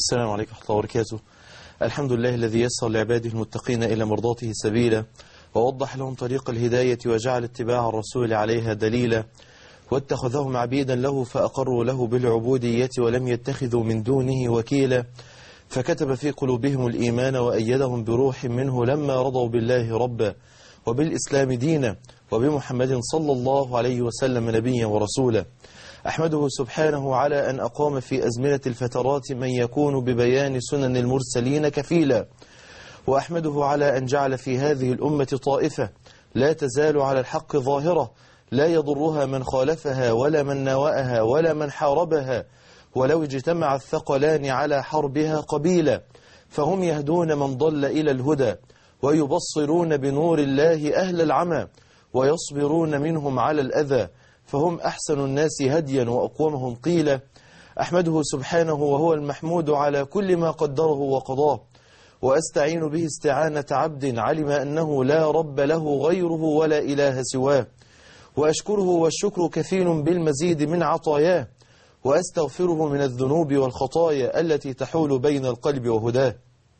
السلام عليكم ورحمة الله وبركاته الحمد لله الذي يسر لعباده المتقين إلى مرضاته سبيلا ووضح لهم طريق الهداية وجعل اتباع الرسول عليها دليلا واتخذهم عبيدا له فأقروا له بالعبودية ولم يتخذوا من دونه وكيلا فكتب في قلوبهم الإيمان وأيدهم بروح منه لما رضوا بالله ربا وبالإسلام دينا وبمحمد صلى الله عليه وسلم نبيا ورسولا أحمده سبحانه على أن أقام في أزمنة الفترات من يكون ببيان سنن المرسلين كفيلا وأحمده على أن جعل في هذه الأمة طائفة لا تزال على الحق ظاهرة لا يضرها من خالفها ولا من نواءها ولا من حاربها ولو اجتمع الثقلان على حربها قبيلا فهم يهدون من ضل إلى الهدى ويبصرون بنور الله أهل العمى ويصبرون منهم على الأذى فهم أحسن الناس هديا وأقومهم قيلا أحمده سبحانه وهو المحمود على كل ما قدره وقضاه وأستعين به استعانة عبد علم أنه لا رب له غيره ولا إله سواه وأشكره والشكر كثير بالمزيد من عطاياه وأستغفره من الذنوب والخطايا التي تحول بين القلب وهداه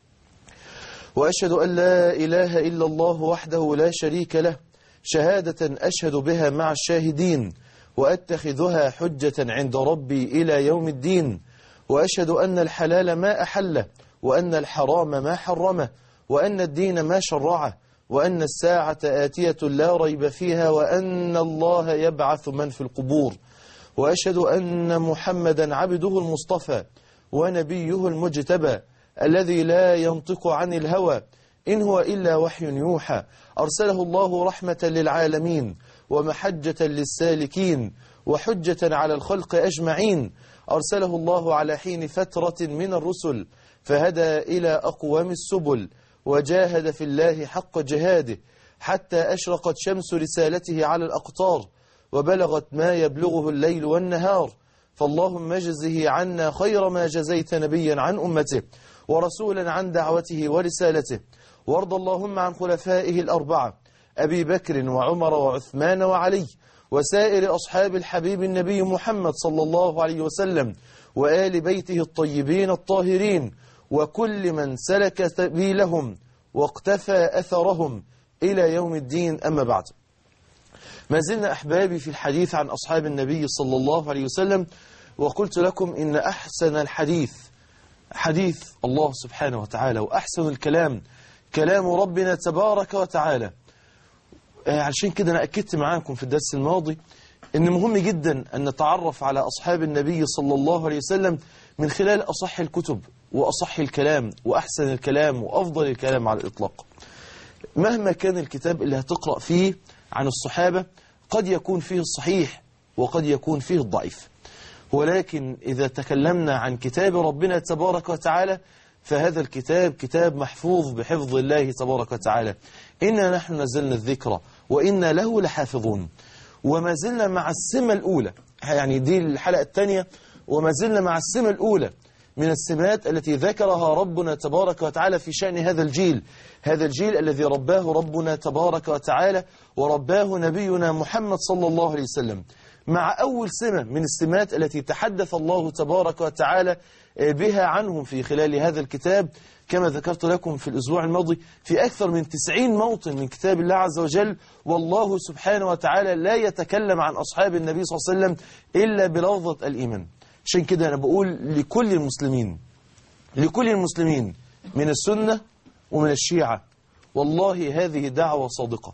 وأشهد أن لا إله إلا الله وحده لا شريك له شهادة أشهد بها مع الشاهدين وأتخذها حجة عند ربي إلى يوم الدين وأشهد أن الحلال ما أحله وأن الحرام ما حرمه وأن الدين ما شرعه وأن الساعة آتية لا ريب فيها وأن الله يبعث من في القبور وأشهد أن محمدا عبده المصطفى ونبيه المجتبى الذي لا ينطق عن الهوى إن هو إلا وحي يوحى أرسله الله رحمة للعالمين ومحجة للسالكين وحجة على الخلق أجمعين أرسله الله على حين فترة من الرسل فهدى إلى أقوام السبل وجاهد في الله حق جهاده حتى أشرقت شمس رسالته على الأقطار وبلغت ما يبلغه الليل والنهار فاللهم اجزه عنا خير ما جزيت نبيا عن أمته ورسولا عن دعوته ورسالته وارض اللهم عن خلفائه الأربعة أبي بكر وعمر وعثمان وعلي وسائر أصحاب الحبيب النبي محمد صلى الله عليه وسلم وآل بيته الطيبين الطاهرين وكل من سلك سبيلهم واقتفى أثرهم إلى يوم الدين أما بعد ما زلنا أحبابي في الحديث عن أصحاب النبي صلى الله عليه وسلم وقلت لكم إن أحسن الحديث حديث الله سبحانه وتعالى وأحسن الكلام كلام ربنا تبارك وتعالى عشان كده أنا أكدت معاكم في الدرس الماضي إن مهم جدا أن نتعرف على أصحاب النبي صلى الله عليه وسلم من خلال أصح الكتب وأصح الكلام وأحسن الكلام وأفضل الكلام على الإطلاق مهما كان الكتاب اللي هتقرأ فيه عن الصحابة قد يكون فيه الصحيح وقد يكون فيه الضعيف ولكن إذا تكلمنا عن كتاب ربنا تبارك وتعالى فهذا الكتاب كتاب محفوظ بحفظ الله تبارك وتعالى إنا نحن نزلنا الذكر وإنا له لحافظون وما زلنا مع السمة الأولى يعني دي الحلقة الثانية وما زلنا مع السمة الأولى من السمات التي ذكرها ربنا تبارك وتعالى في شأن هذا الجيل هذا الجيل الذي رباه ربنا تبارك وتعالى ورباه نبينا محمد صلى الله عليه وسلم مع أول سمة من السمات التي تحدث الله تبارك وتعالى بها عنهم في خلال هذا الكتاب كما ذكرت لكم في الأسبوع الماضي في أكثر من 90 موطن من كتاب الله عز وجل والله سبحانه وتعالى لا يتكلم عن أصحاب النبي صلى الله عليه وسلم إلا بلفظة الإيمان عشان كده أنا بقول لكل المسلمين لكل المسلمين من السنة ومن الشيعة والله هذه دعوة صادقة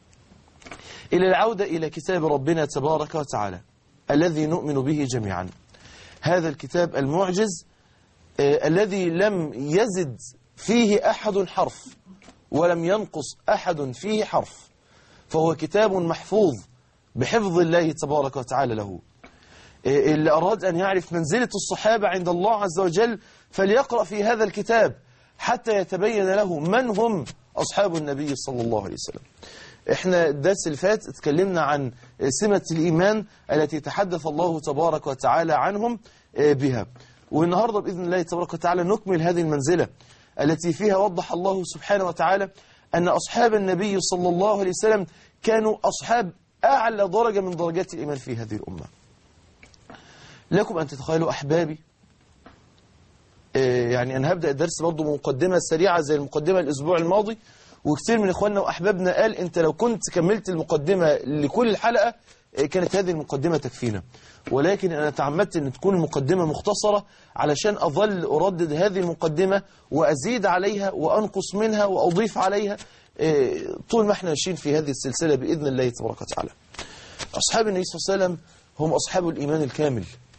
إلى العودة إلى كتاب ربنا تبارك وتعالى الذي نؤمن به جميعا هذا الكتاب المعجز آه الذي لم يزد فيه أحد حرف ولم ينقص أحد فيه حرف فهو كتاب محفوظ بحفظ الله تبارك وتعالى له آه اللي أراد أن يعرف منزلة الصحابة عند الله عز وجل فليقرأ في هذا الكتاب حتى يتبين له من هم أصحاب النبي صلى الله عليه وسلم احنا الدرس اللي فات اتكلمنا عن سمة الإيمان التي تحدث الله تبارك وتعالى عنهم بها والنهاردة بإذن الله تبارك وتعالى نكمل هذه المنزلة التي فيها وضح الله سبحانه وتعالى أن أصحاب النبي صلى الله عليه وسلم كانوا أصحاب أعلى درجة من درجات الإيمان في هذه الأمة لكم أن تتخيلوا أحبابي آه، يعني أنا هبدأ الدرس برضه بمقدمة سريعة زي المقدمة الأسبوع الماضي وكثير من إخواننا وأحبابنا قال أنت لو كنت كملت المقدمة لكل الحلقة آه، كانت هذه المقدمة تكفينا ولكن أنا تعمدت أن تكون المقدمة مختصرة علشان أظل أردد هذه المقدمة وأزيد عليها وأنقص منها وأضيف عليها آه، طول ما احنا ماشيين في هذه السلسلة بإذن الله تبارك وتعالى أصحاب النبي صلى الله عليه وسلم هم أصحاب الإيمان الكامل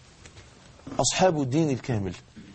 أصحاب الدين الكامل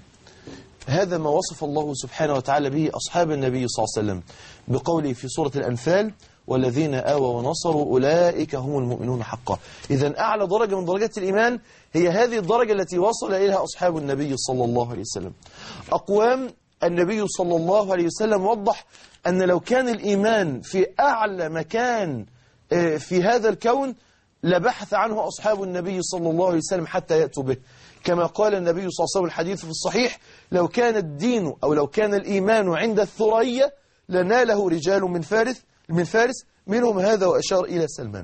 هذا ما وصف الله سبحانه وتعالى به أصحاب النبي صلى الله عليه وسلم بقوله في سورة الأنفال والذين آووا ونصروا أولئك هم المؤمنون حقا إذا أعلى درجة من درجات الإيمان هي هذه الدرجة التي وصل إليها أصحاب النبي صلى الله عليه وسلم أقوام النبي صلى الله عليه وسلم وضح أن لو كان الإيمان في أعلى مكان آه، في هذا الكون لبحث عنه أصحاب النبي صلى الله عليه وسلم حتى يأتوا به كما قال النبي صلى الله عليه وسلم الحديث في الصحيح لو كان الدين أو لو كان الإيمان عند الثريا لناله رجال من فارس من فارس منهم هذا وأشار إلى سلمان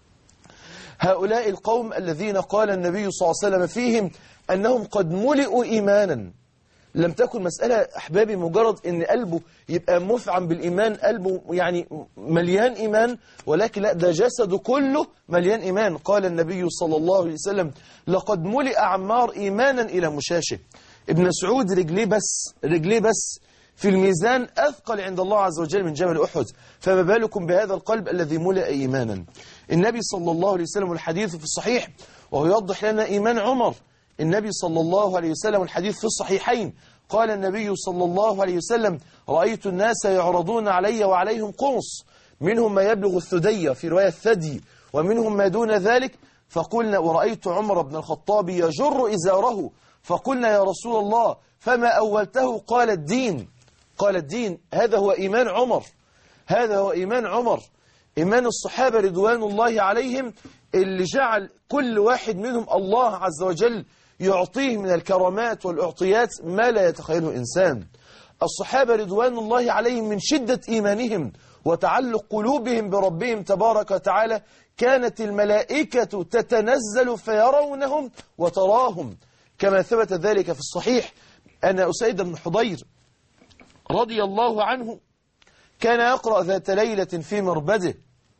هؤلاء القوم الذين قال النبي صلى الله عليه وسلم فيهم أنهم قد ملئوا إيمانا لم تكن مسألة أحبابي مجرد أن قلبه يبقى مفعم بالإيمان قلبه يعني مليان إيمان ولكن لا ده جسده كله مليان إيمان قال النبي صلى الله عليه وسلم لقد ملئ عمار إيمانا إلى مشاشه ابن مسعود رجليه بس رجليه بس في الميزان أثقل عند الله عز وجل من جبل أحد فما بالكم بهذا القلب الذي ملئ إيمانا النبي صلى الله عليه وسلم الحديث في الصحيح وهو يوضح لنا إيمان عمر النبي صلى الله عليه وسلم الحديث في الصحيحين قال النبي صلى الله عليه وسلم رأيت الناس يعرضون علي وعليهم قنص منهم ما يبلغ الثدي في رواية الثدي ومنهم ما دون ذلك فقلنا ورأيت عمر بن الخطاب يجر إزاره فقلنا يا رسول الله فما أولته قال الدين قال الدين هذا هو إيمان عمر هذا هو إيمان عمر إيمان الصحابة رضوان الله عليهم اللي جعل كل واحد منهم الله عز وجل يعطيه من الكرامات والأعطيات ما لا يتخيله إنسان الصحابة رضوان الله عليهم من شدة إيمانهم وتعلق قلوبهم بربهم تبارك وتعالى كانت الملائكة تتنزل فيرونهم وتراهم كما ثبت ذلك في الصحيح أن أسيد بن حضير رضي الله عنه كان يقرأ ذات ليلة في مربده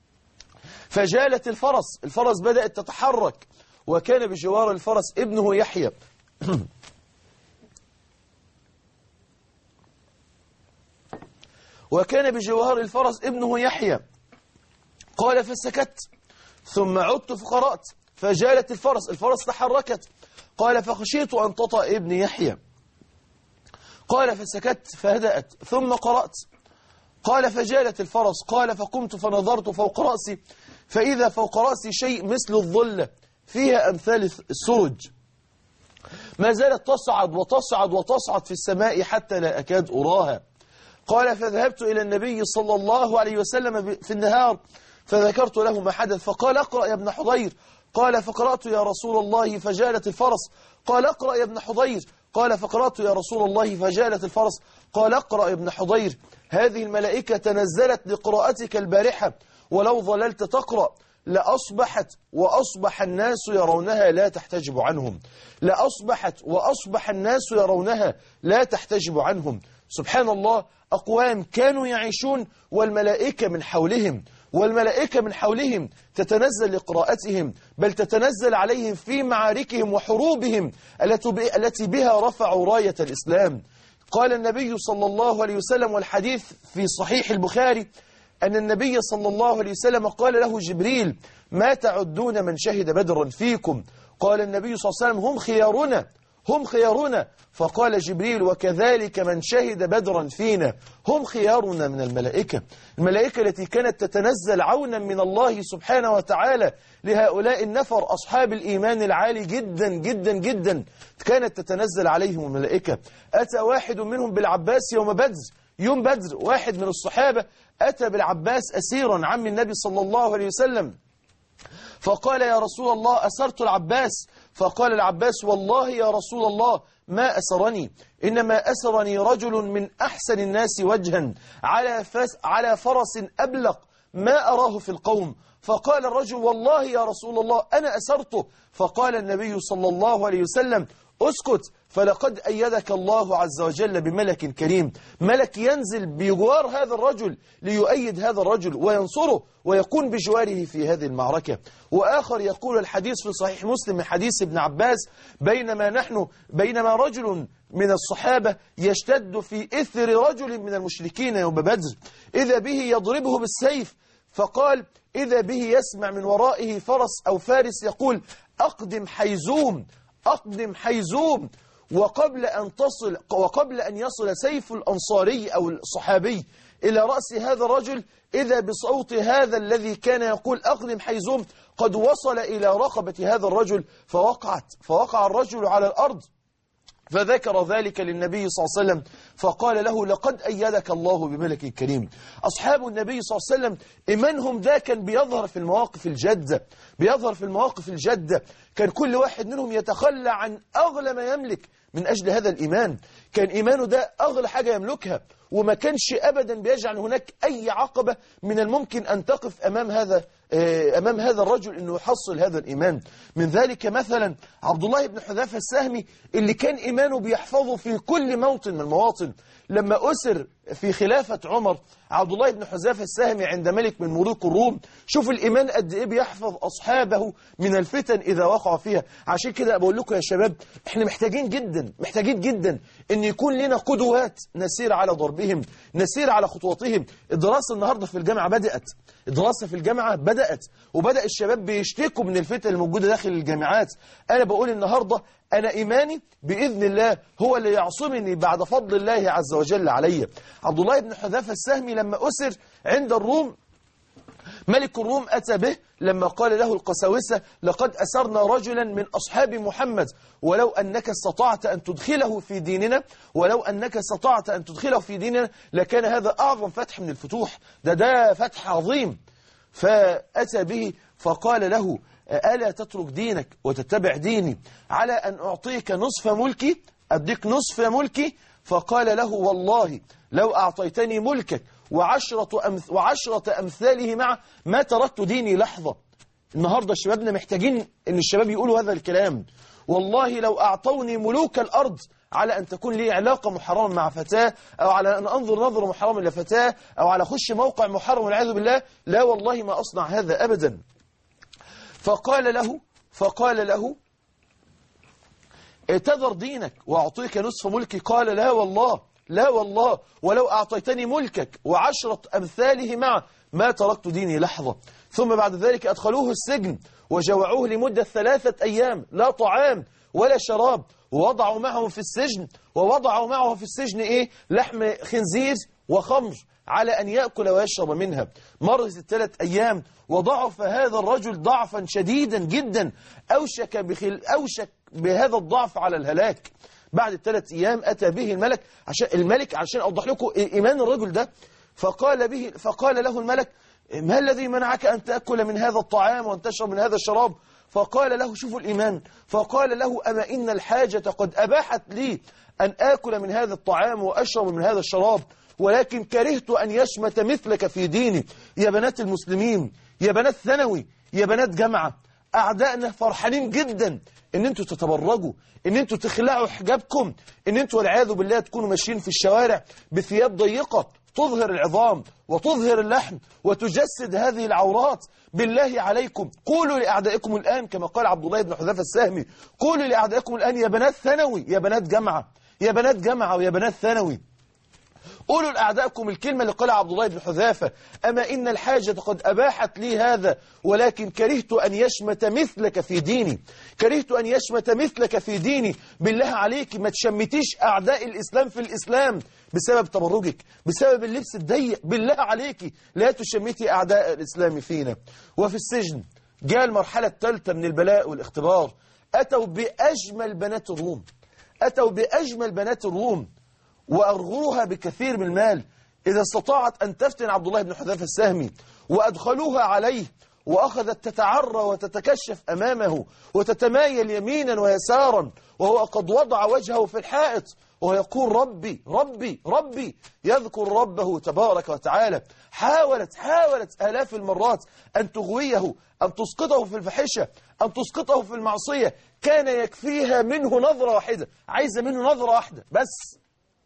فجالت الفرس الفرس بدأت تتحرك وكان بجوار الفرس ابنه يحيى وكان بجوار الفرس ابنه يحيى قال فسكت ثم عدت فقرأت فجالت الفرس الفرس تحركت قال فخشيت أن تطأ ابن يحيى قال فسكت فهدأت ثم قرأت قال فجالت الفرس قال فقمت فنظرت فوق رأسي فإذا فوق رأسي شيء مثل الظلة فيها أمثال السرج ما زالت تصعد وتصعد وتصعد في السماء حتى لا أكاد أراها قال فذهبت إلى النبي صلى الله عليه وسلم في النهار فذكرت له ما حدث فقال اقرأ يا ابن حضير قال فقرأت يا رسول الله فجالت الفرس قال اقرأ يا ابن حضير قال فقرأت يا رسول الله فجالت الفرس قال اقرأ يا ابن حضير هذه الملائكة تنزلت لقراءتك البارحة ولو ظللت تقرأ لأصبحت وأصبح الناس يرونها لا تحتجب عنهم لأصبحت وأصبح الناس يرونها لا تحتجب عنهم سبحان الله أقوام كانوا يعيشون والملائكة من حولهم والملائكة من حولهم تتنزل لقراءتهم بل تتنزل عليهم في معاركهم وحروبهم التي بها رفعوا راية الإسلام قال النبي صلى الله عليه وسلم والحديث في صحيح البخاري أن النبي صلى الله عليه وسلم قال له جبريل ما تعدون من شهد بدرا فيكم قال النبي صلى الله عليه وسلم هم خيارنا هم خيارنا فقال جبريل وكذلك من شهد بدرا فينا هم خيارنا من الملائكة الملائكة التي كانت تتنزل عونا من الله سبحانه وتعالى لهؤلاء النفر أصحاب الإيمان العالي جدا جدا جدا كانت تتنزل عليهم الملائكة أتى واحد منهم بالعباس يوم بدر يوم بدر واحد من الصحابة أتى بالعباس أسيرا عم النبي صلى الله عليه وسلم فقال يا رسول الله أسرت العباس فقال العباس والله يا رسول الله ما أسرني إنما أسرني رجل من أحسن الناس وجها على, فس على فرس أبلق ما أراه في القوم فقال الرجل والله يا رسول الله أنا أسرته فقال النبي صلى الله عليه وسلم اسكت فلقد أيدك الله عز وجل بملك كريم ملك ينزل بجوار هذا الرجل ليؤيد هذا الرجل وينصره ويكون بجواره في هذه المعركة وآخر يقول الحديث في صحيح مسلم من حديث ابن عباس بينما نحن بينما رجل من الصحابة يشتد في إثر رجل من المشركين يوم بدر إذا به يضربه بالسيف فقال إذا به يسمع من ورائه فرس أو فارس يقول أقدم حيزوم أقدم حيزوم وقبل أن تصل وقبل أن يصل سيف الأنصاري أو الصحابي إلى رأس هذا الرجل إذا بصوت هذا الذي كان يقول أقدم حيزوم قد وصل إلى رقبة هذا الرجل فوقعت فوقع الرجل على الأرض فذكر ذلك للنبي صلى الله عليه وسلم فقال له لقد أيدك الله بملك كريم أصحاب النبي صلى الله عليه وسلم إيمانهم ده كان بيظهر في المواقف الجادة بيظهر في المواقف الجادة كان كل واحد منهم يتخلى عن أغلى ما يملك من أجل هذا الإيمان كان إيمانه ده أغلى حاجة يملكها وما كانش أبدا بيجعل هناك أي عقبة من الممكن أن تقف أمام هذا أمام هذا الرجل أنه يحصل هذا الإيمان من ذلك مثلا عبد الله بن حذافة السهمي اللي كان إيمانه بيحفظه في كل موطن من المواطن لما أسر في خلافة عمر عبد الله بن حذافة السهمي عند ملك من ملوك الروم شوف الإيمان قد إيه بيحفظ أصحابه من الفتن إذا وقعوا فيها عشان كده بقول لكم يا شباب إحنا محتاجين جدا محتاجين جدا أن يكون لنا قدوات نسير على ضربهم نسير على خطواتهم الدراسة النهاردة في الجامعة بدأت الدراسة في الجامعة بدأت وبدأ الشباب بيشتكوا من الفتن الموجودة داخل الجامعات أنا بقول النهاردة أنا إيماني بإذن الله هو اللي يعصمني بعد فضل الله عز وجل علي عبد الله بن حذافة السهمي لما أسر عند الروم ملك الروم أتى به لما قال له القساوسة لقد أسرنا رجلا من أصحاب محمد ولو أنك استطعت أن تدخله في ديننا ولو أنك استطعت أن تدخله في ديننا لكان هذا أعظم فتح من الفتوح ده ده فتح عظيم فأتى به فقال له ألا تترك دينك وتتبع ديني على أن أعطيك نصف ملكي أديك نصف ملكي فقال له والله لو أعطيتني ملكك وعشرة, أمث وعشرة أمثاله معه ما تركت ديني لحظة النهاردة شبابنا محتاجين أن الشباب يقولوا هذا الكلام والله لو أعطوني ملوك الأرض على أن تكون لي علاقة محرمة مع فتاة أو على أن أنظر نظر محرم إلى فتاة أو على خش موقع محرم والعياذ بالله لا والله ما أصنع هذا أبدا فقال له فقال له تذر دينك وأعطيك نصف ملكي قال لا والله لا والله ولو أعطيتني ملكك وعشرة أمثاله معه ما تركت ديني لحظة ثم بعد ذلك أدخلوه السجن وجوعوه لمدة ثلاثة أيام لا طعام ولا شراب ووضعوا معه في السجن ووضعوا معه في السجن إيه لحم خنزير وخمر على أن يأكل ويشرب منها مرت الثلاث أيام وضعف هذا الرجل ضعفا شديدا جدا أوشك, بخل أوشك بهذا الضعف على الهلاك بعد الثلاث أيام أتى به الملك عشان الملك عشان أوضح لكم إيمان الرجل ده فقال, به فقال له الملك ما الذي منعك أن تأكل من هذا الطعام وأن تشرب من هذا الشراب فقال له شوفوا الإيمان فقال له أما إن الحاجة قد أباحت لي أن آكل من هذا الطعام وأشرب من هذا الشراب ولكن كرهت أن يشمت مثلك في ديني يا بنات المسلمين يا بنات ثانوي يا بنات جامعة أعدائنا فرحانين جدا ان انتوا تتبرجوا ان انتوا تخلعوا حجابكم ان انتوا والعياذ بالله تكونوا ماشيين في الشوارع بثياب ضيقة تظهر العظام وتظهر اللحم وتجسد هذه العورات بالله عليكم قولوا لأعدائكم الآن كما قال عبد الله بن حذافة السهمي قولوا لأعدائكم الآن يا بنات ثانوي يا بنات جامعة يا بنات جامعة ويا بنات ثانوي قولوا لأعدائكم الكلمة اللي قالها عبد الله بن حذافة أما إن الحاجة قد أباحت لي هذا ولكن كرهت أن يشمت مثلك في ديني كرهت أن يشمت مثلك في ديني بالله عليك ما تشمتيش أعداء الإسلام في الإسلام بسبب تبرجك بسبب اللبس الضيق بالله عليك لا تشمتي أعداء الإسلام فينا وفي السجن جاء المرحلة الثالثة من البلاء والاختبار أتوا بأجمل بنات الروم أتوا بأجمل بنات الروم وأرغوها بكثير من المال إذا استطاعت أن تفتن عبد الله بن حذافة السهمي وأدخلوها عليه وأخذت تتعرى وتتكشف أمامه وتتمايل يمينا ويسارا وهو قد وضع وجهه في الحائط ويقول ربي ربي ربي يذكر ربه تبارك وتعالى حاولت حاولت آلاف المرات أن تغويه أن تسقطه في الفحشة أن تسقطه في المعصية كان يكفيها منه نظرة واحدة عايزة منه نظرة واحدة بس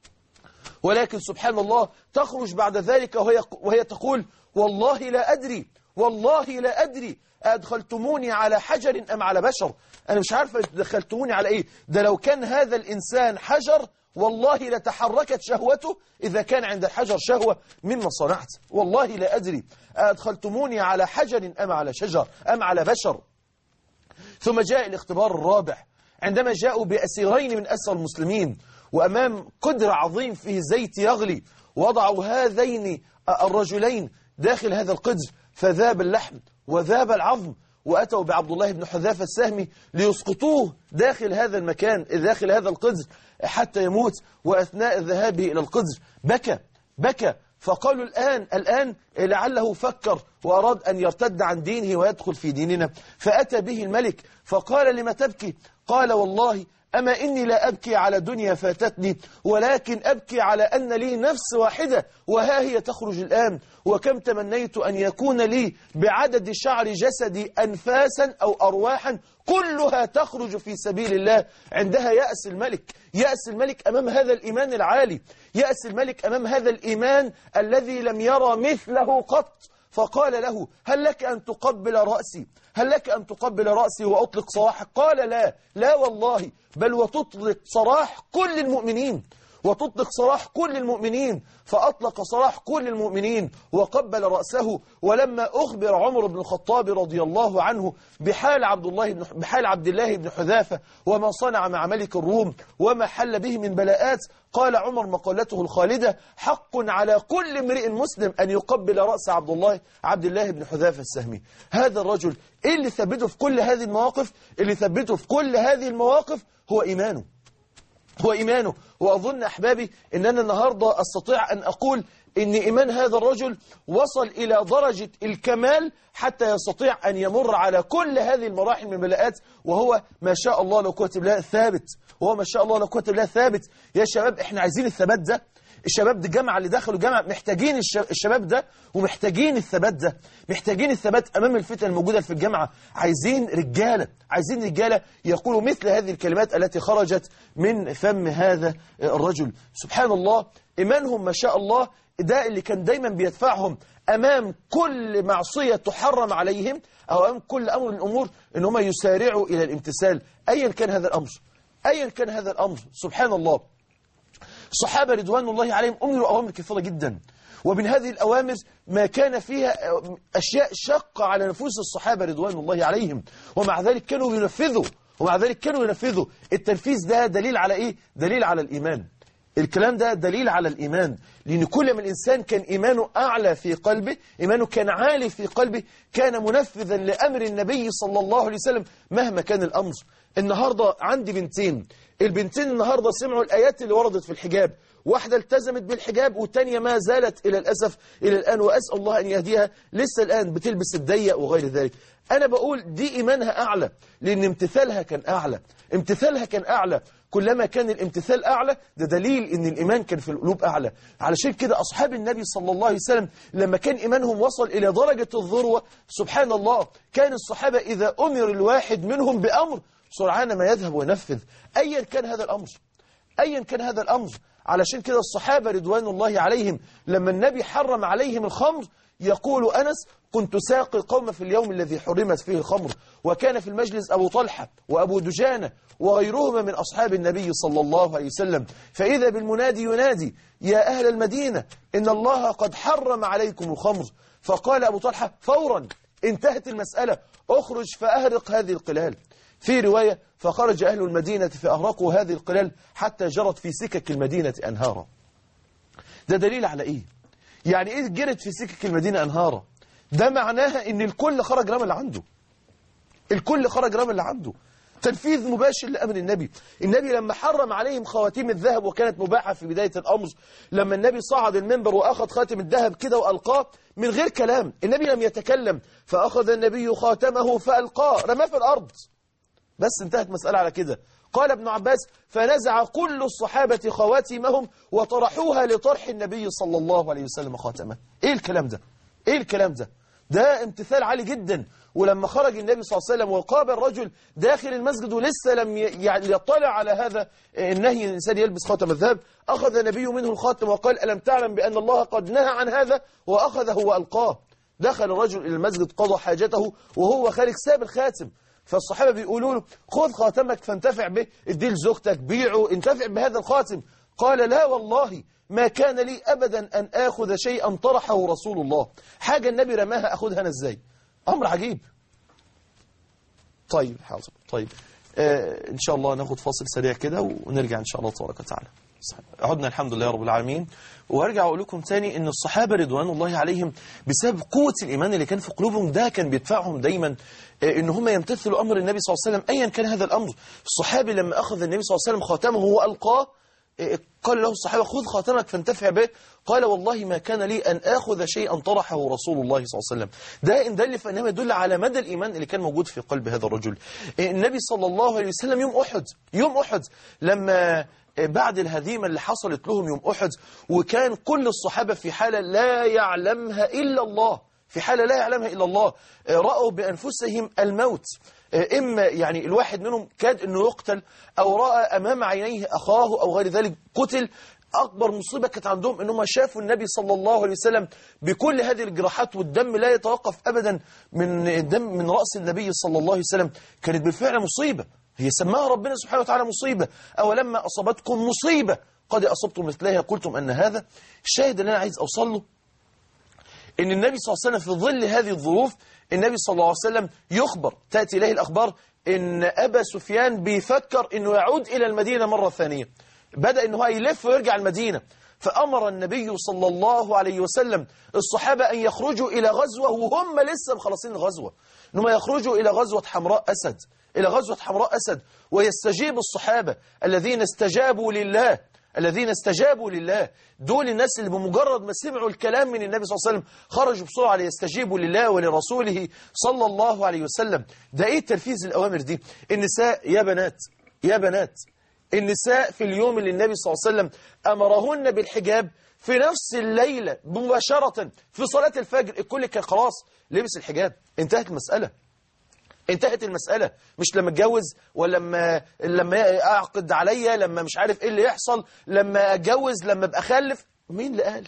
ولكن سبحان الله تخرج بعد ذلك وهي, وهي تقول والله لا أدري والله لا أدري أدخلتموني على حجر أم على بشر أنا مش عارفة دخلتموني على إيه ده لو كان هذا الإنسان حجر والله لتحركت شهوته إذا كان عند الحجر شهوة مما صنعت والله لا أدري أدخلتموني على حجر أم على شجر أم على بشر ثم جاء الاختبار الرابع عندما جاءوا بأسيرين من أسر المسلمين وأمام قدر عظيم فيه زيت يغلي وضعوا هذين الرجلين داخل هذا القدر فذاب اللحم وذاب العظم وأتوا بعبد الله بن حذافة السهمي ليسقطوه داخل هذا المكان داخل هذا القدر حتى يموت وأثناء ذهابه إلى القدر بكى بكى فقالوا الآن الآن لعله فكر وأراد أن يرتد عن دينه ويدخل في ديننا فأتى به الملك فقال لما تبكي قال والله أما إني لا أبكي على دنيا فاتتني ولكن أبكي على أن لي نفس واحدة وها هي تخرج الآن وكم تمنيت أن يكون لي بعدد شعر جسدي أنفاسا أو أرواحا كلها تخرج في سبيل الله عندها يأس الملك يأس الملك أمام هذا الإيمان العالي يأس الملك أمام هذا الإيمان الذي لم يرى مثله قط فقال له هل لك أن تقبل رأسي هل لك أن تقبل رأسي وأطلق صراحك قال لا لا والله بل وتطلق صراح كل المؤمنين وتطلق صراح كل المؤمنين فأطلق صراح كل المؤمنين وقبل رأسه ولما أخبر عمر بن الخطاب رضي الله عنه بحال عبد الله بن بحال عبد الله بن حذافة وما صنع مع ملك الروم وما حل به من بلاءات قال عمر مقالته الخالدة حق على كل امرئ مسلم أن يقبل رأس عبد الله عبد الله بن حذافة السهمي هذا الرجل إيه اللي ثبته في كل هذه المواقف اللي ثبته في كل هذه المواقف هو إيمانه هو إيمانه وأظن أحبابي أن أنا النهاردة أستطيع أن أقول أن إيمان هذا الرجل وصل إلى درجة الكمال حتى يستطيع أن يمر على كل هذه المراحل من البلاءات وهو ما شاء الله لو قوة بالله ثابت وهو ما شاء الله لو قوة بالله ثابت يا شباب إحنا عايزين الثبات ده الشباب دي جامعة اللي دخلوا جامعة محتاجين الشباب ده ومحتاجين الثبات ده محتاجين الثبات أمام الفتن الموجودة في الجامعة عايزين رجالة عايزين رجالة يقولوا مثل هذه الكلمات التي خرجت من فم هذا الرجل سبحان الله إيمانهم ما شاء الله ده اللي كان دايما بيدفعهم أمام كل معصية تحرم عليهم أو أمام كل أمر من الأمور إن هم يسارعوا إلى الامتثال أيا كان هذا الأمر أيا كان هذا الأمر سبحان الله الصحابة رضوان الله عليهم أمروا أوامر كثيرة جدا ومن هذه الأوامر ما كان فيها أشياء شقة على نفوس الصحابة رضوان الله عليهم ومع ذلك كانوا ينفذوا ومع ذلك كانوا ينفذوا التنفيذ ده دليل على إيه؟ دليل على الإيمان الكلام ده دليل على الإيمان لأن كل ما الإنسان كان إيمانه أعلى في قلبه إيمانه كان عالي في قلبه كان منفذا لأمر النبي صلى الله عليه وسلم مهما كان الأمر النهاردة عندي بنتين البنتين النهاردة سمعوا الآيات اللي وردت في الحجاب واحدة التزمت بالحجاب والتانية ما زالت إلى الأسف إلى الآن وأسأل الله أن يهديها لسه الآن بتلبس الضيق وغير ذلك أنا بقول دي إيمانها أعلى لأن امتثالها كان أعلى امتثالها كان أعلى كلما كان الامتثال أعلى ده دليل أن الإيمان كان في القلوب أعلى علشان كده أصحاب النبي صلى الله عليه وسلم لما كان إيمانهم وصل إلى درجة الذروة سبحان الله كان الصحابة إذا أمر الواحد منهم بأمر سرعان ما يذهب وينفذ أيا كان هذا الأمر أيا كان هذا الأمر علشان كده الصحابة رضوان الله عليهم لما النبي حرم عليهم الخمر يقول أنس كنت ساقي القوم في اليوم الذي حرمت فيه الخمر وكان في المجلس أبو طلحة وأبو دجانة وغيرهما من أصحاب النبي صلى الله عليه وسلم فإذا بالمنادي ينادي يا أهل المدينة إن الله قد حرم عليكم الخمر فقال أبو طلحة فورا انتهت المسألة اخرج فأهرق هذه القلال في رواية فخرج أهل المدينة فأهرقوا هذه القلال حتى جرت في سكك المدينة أنهارا ده دليل على إيه؟ يعني إيه جرت في سكك المدينة أنهارا؟ ده معناها إن الكل خرج رمى اللي عنده الكل خرج رمى اللي عنده تنفيذ مباشر لأمر النبي النبي لما حرم عليهم خواتيم الذهب وكانت مباحة في بداية الأمر لما النبي صعد المنبر وأخذ خاتم الذهب كده وألقاه من غير كلام النبي لم يتكلم فأخذ النبي خاتمه فألقاه رماه في الأرض بس انتهت مسألة على كده قال ابن عباس فنزع كل الصحابة خواتمهم وطرحوها لطرح النبي صلى الله عليه وسلم خاتمه ايه الكلام ده ايه الكلام ده ده امتثال عالي جدا ولما خرج النبي صلى الله عليه وسلم وقابل رجل داخل المسجد ولسه لم ي- يعني يطلع على هذا النهي الإنسان يلبس خاتم الذهب أخذ النبي منه الخاتم وقال ألم تعلم بأن الله قد نهى عن هذا وأخذه وألقاه دخل الرجل إلى المسجد قضى حاجته وهو خارج ساب الخاتم فالصحابة بيقولوا له خذ خاتمك فانتفع به اديه لزوجتك بيعه انتفع بهذا الخاتم قال لا والله ما كان لي أبدا أن آخذ شيئا طرحه رسول الله حاجة النبي رماها أخذها أنا إزاي أمر عجيب طيب حاضر طيب آه إن شاء الله ناخد فاصل سريع كده ونرجع إن شاء الله تبارك وتعالى عدنا الحمد لله رب العالمين وارجع اقول لكم تاني ان الصحابه رضوان الله عليهم بسبب قوه الايمان اللي كان في قلوبهم ده كان بيدفعهم دايما آه، ان هم يمتثلوا امر النبي صلى الله عليه وسلم ايا كان هذا الامر الصحابي لما اخذ النبي صلى الله عليه وسلم خاتمه والقاه آه، قال له الصحابه خذ خاتمك فانتفع به قال والله ما كان لي ان اخذ شيئا طرحه رسول الله صلى الله عليه وسلم ده ان دل فانما يدل على مدى الايمان اللي كان موجود في قلب هذا الرجل آه، النبي صلى الله عليه وسلم يوم احد يوم احد لما بعد الهزيمة اللي حصلت لهم يوم أحد وكان كل الصحابة في حالة لا يعلمها إلا الله في حالة لا يعلمها إلا الله آه، رأوا بأنفسهم الموت آه، إما يعني الواحد منهم كاد أنه يقتل أو رأى أمام عينيه أخاه أو غير ذلك قتل أكبر مصيبة كانت عندهم أنهم شافوا النبي صلى الله عليه وسلم بكل هذه الجراحات والدم لا يتوقف أبدا من الدم من رأس النبي صلى الله عليه وسلم كانت بالفعل مصيبة هي سماها ربنا سبحانه وتعالى مصيبة أولما أصابتكم مصيبة قد أصبتم مثلها قلتم أن هذا الشاهد اللي أنا عايز أوصل له ان النبي صلى الله عليه وسلم في ظل هذه الظروف النبي صلى الله عليه وسلم يخبر تأتي إليه الأخبار ان أبا سفيان بيفكر انه يعود إلى المدينة مرة ثانية بدأ انه هو يلف ويرجع المدينة فأمر النبي صلى الله عليه وسلم الصحابة أن يخرجوا إلى غزوة وهم لسه مخلصين الغزوة أنهم يخرجوا إلى غزوة حمراء أسد إلى غزوة حمراء أسد ويستجيب الصحابة الذين استجابوا لله الذين استجابوا لله دول الناس اللي بمجرد ما سمعوا الكلام من النبي صلى الله عليه وسلم خرجوا بسرعة ليستجيبوا لله ولرسوله صلى الله عليه وسلم ده ايه تنفيذ الأوامر دي النساء يا بنات يا بنات النساء في اليوم اللي النبي صلى الله عليه وسلم أمرهن بالحجاب في نفس الليلة مباشرة في صلاة الفجر الكل كان خلاص لبس الحجاب انتهت المسألة انتهت المسألة مش لما اتجوز ولا لما لما اعقد عليا لما مش عارف ايه اللي يحصل لما اتجوز لما ابقى اخلف مين اللي قال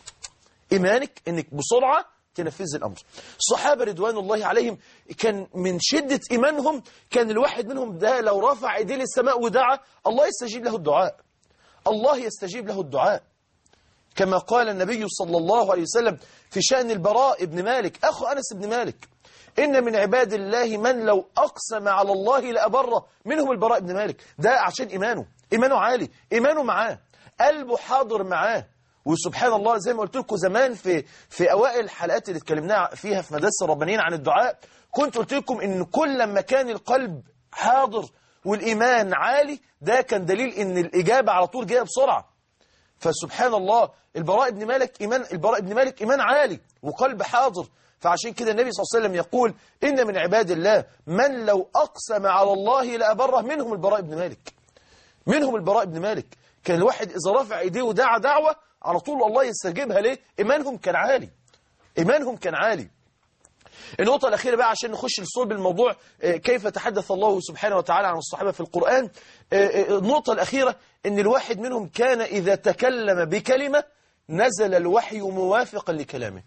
ايمانك انك بسرعة تنفذ الامر الصحابة رضوان الله عليهم كان من شدة ايمانهم كان الواحد منهم ده لو رفع ايديه للسماء ودعا الله يستجيب له الدعاء الله يستجيب له الدعاء كما قال النبي صلى الله عليه وسلم في شأن البراء ابن مالك أخو أنس بن مالك إن من عباد الله من لو أقسم على الله لأبره منهم البراء بن مالك ده عشان إيمانه إيمانه عالي إيمانه معاه قلبه حاضر معاه وسبحان الله زي ما قلت لكم زمان في في أوائل الحلقات اللي اتكلمنا فيها في مدرسة الربانيين عن الدعاء كنت قلت لكم إن كل ما كان القلب حاضر والإيمان عالي ده كان دليل إن الإجابة على طول جاية بسرعة فسبحان الله البراء بن مالك إيمان البراء بن مالك إيمان عالي وقلب حاضر فعشان كده النبي صلى الله عليه وسلم يقول إن من عباد الله من لو أقسم على الله لأبره منهم البراء بن مالك منهم البراء بن مالك كان الواحد إذا رفع إيديه ودعا دعوة على طول الله يستجيبها ليه إيمانهم كان عالي إيمانهم كان عالي النقطة الأخيرة بقى عشان نخش لصلب الموضوع آه، كيف تحدث الله سبحانه وتعالى عن الصحابة في القرآن آه، آه، النقطة الأخيرة أن الواحد منهم كان إذا تكلم بكلمة نزل الوحي موافقا لكلامه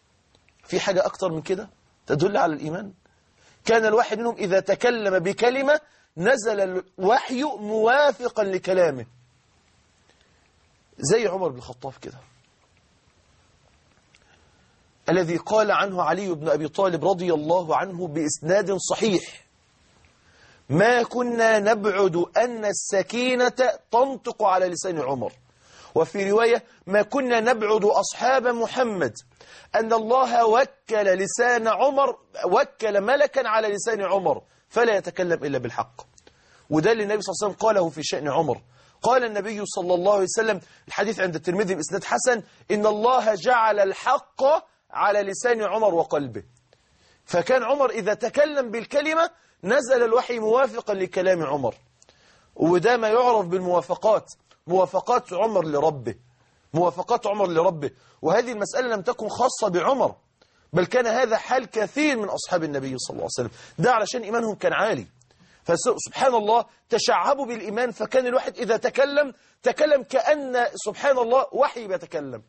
في حاجة أكتر من كده تدل على الإيمان كان الواحد منهم إذا تكلم بكلمة نزل الوحي موافقا لكلامه زي عمر بن الخطاب كده الذي قال عنه علي بن أبي طالب رضي الله عنه بإسناد صحيح ما كنا نبعد أن السكينة تنطق على لسان عمر وفي رواية ما كنا نبعد أصحاب محمد أن الله وكل لسان عمر وكل ملكا على لسان عمر فلا يتكلم إلا بالحق وده اللي النبي صلى الله عليه وسلم قاله في شأن عمر قال النبي صلى الله عليه وسلم الحديث عند الترمذي بإسناد حسن إن الله جعل الحق على لسان عمر وقلبه فكان عمر إذا تكلم بالكلمة نزل الوحي موافقا لكلام عمر وده ما يعرف بالموافقات موافقات عمر لربه موافقات عمر لربه وهذه المسألة لم تكن خاصة بعمر بل كان هذا حال كثير من أصحاب النبي صلى الله عليه وسلم ده علشان إيمانهم كان عالي فسبحان الله تشعبوا بالإيمان فكان الواحد إذا تكلم تكلم كأن سبحان الله وحي بيتكلم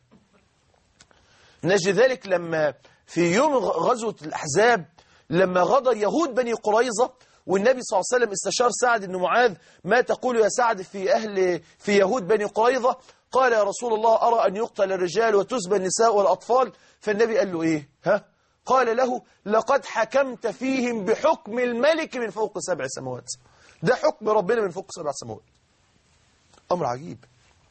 نجد ذلك لما في يوم غزوة الأحزاب لما غدر يهود بني قريظة والنبي صلى الله عليه وسلم استشار سعد بن معاذ ما تقول يا سعد في أهل في يهود بني قريظة قال يا رسول الله أرى أن يقتل الرجال وتسبى النساء والأطفال فالنبي قال له إيه ها قال له لقد حكمت فيهم بحكم الملك من فوق سبع سماوات ده حكم ربنا من فوق سبع سماوات أمر عجيب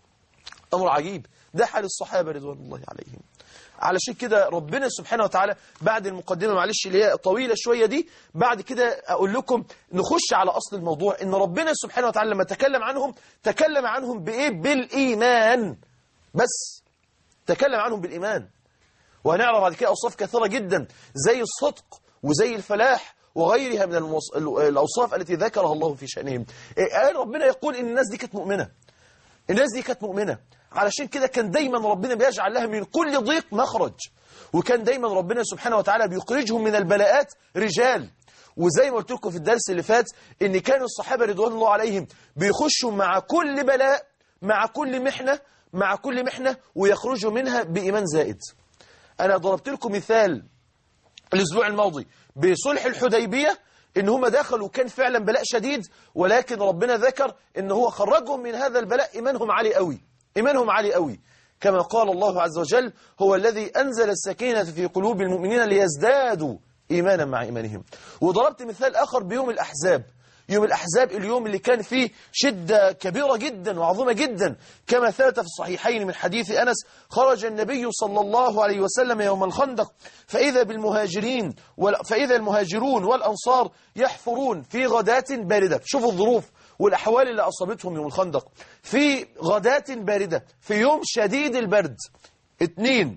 أمر عجيب ده حال الصحابة رضوان الله عليهم علشان كده ربنا سبحانه وتعالى بعد المقدمة معلش اللي هي طويلة شوية دي بعد كده أقول لكم نخش على أصل الموضوع إن ربنا سبحانه وتعالى لما تكلم عنهم تكلم عنهم بإيه بالإيمان بس تكلم عنهم بالإيمان وهنعرف بعد كده أوصاف كثيرة جدا زي الصدق وزي الفلاح وغيرها من الموص... الأوصاف التي ذكرها الله في شأنهم قال ربنا يقول إن الناس دي كانت مؤمنة الناس دي كانت مؤمنة علشان كده كان دايما ربنا بيجعل لها من كل ضيق مخرج وكان دايما ربنا سبحانه وتعالى بيخرجهم من البلاءات رجال وزي ما قلت لكم في الدرس اللي فات ان كانوا الصحابة رضوان الله عليهم بيخشوا مع كل بلاء مع كل محنة مع كل محنة ويخرجوا منها بإيمان زائد أنا ضربت لكم مثال الأسبوع الماضي بصلح الحديبية إن هم دخلوا كان فعلا بلاء شديد ولكن ربنا ذكر إن هو خرجهم من هذا البلاء إيمانهم عالي قوي إيمانهم عالي قوي كما قال الله عز وجل هو الذي أنزل السكينة في قلوب المؤمنين ليزدادوا إيمانا مع إيمانهم وضربت مثال آخر بيوم الأحزاب يوم الأحزاب اليوم اللي كان فيه شدة كبيرة جدا وعظيمة جدا كما ثبت في الصحيحين من حديث أنس خرج النبي صلى الله عليه وسلم يوم الخندق فإذا بالمهاجرين فإذا المهاجرون والأنصار يحفرون في غداة باردة شوفوا الظروف والأحوال اللي أصابتهم يوم الخندق في غداة باردة في يوم شديد البرد اثنين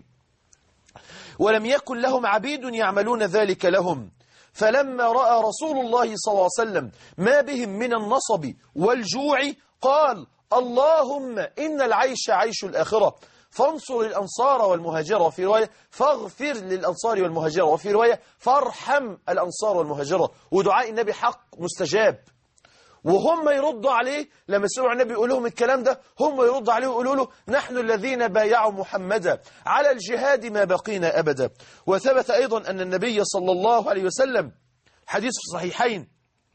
ولم يكن لهم عبيد يعملون ذلك لهم فلما رأى رسول الله صلى الله عليه وسلم ما بهم من النصب والجوع قال اللهم إن العيش عيش الآخرة فانصر الأنصار والمهاجرة وفي رواية فاغفر للأنصار والمهاجرة وفي رواية فارحم الأنصار والمهاجرة ودعاء النبي حق مستجاب وهم يردوا عليه لما سمعوا النبي يقول لهم الكلام ده هم يردوا عليه ويقولوا له نحن الذين بايعوا محمدا على الجهاد ما بقينا أبدا وثبت أيضا أن النبي صلى الله عليه وسلم حديث في الصحيحين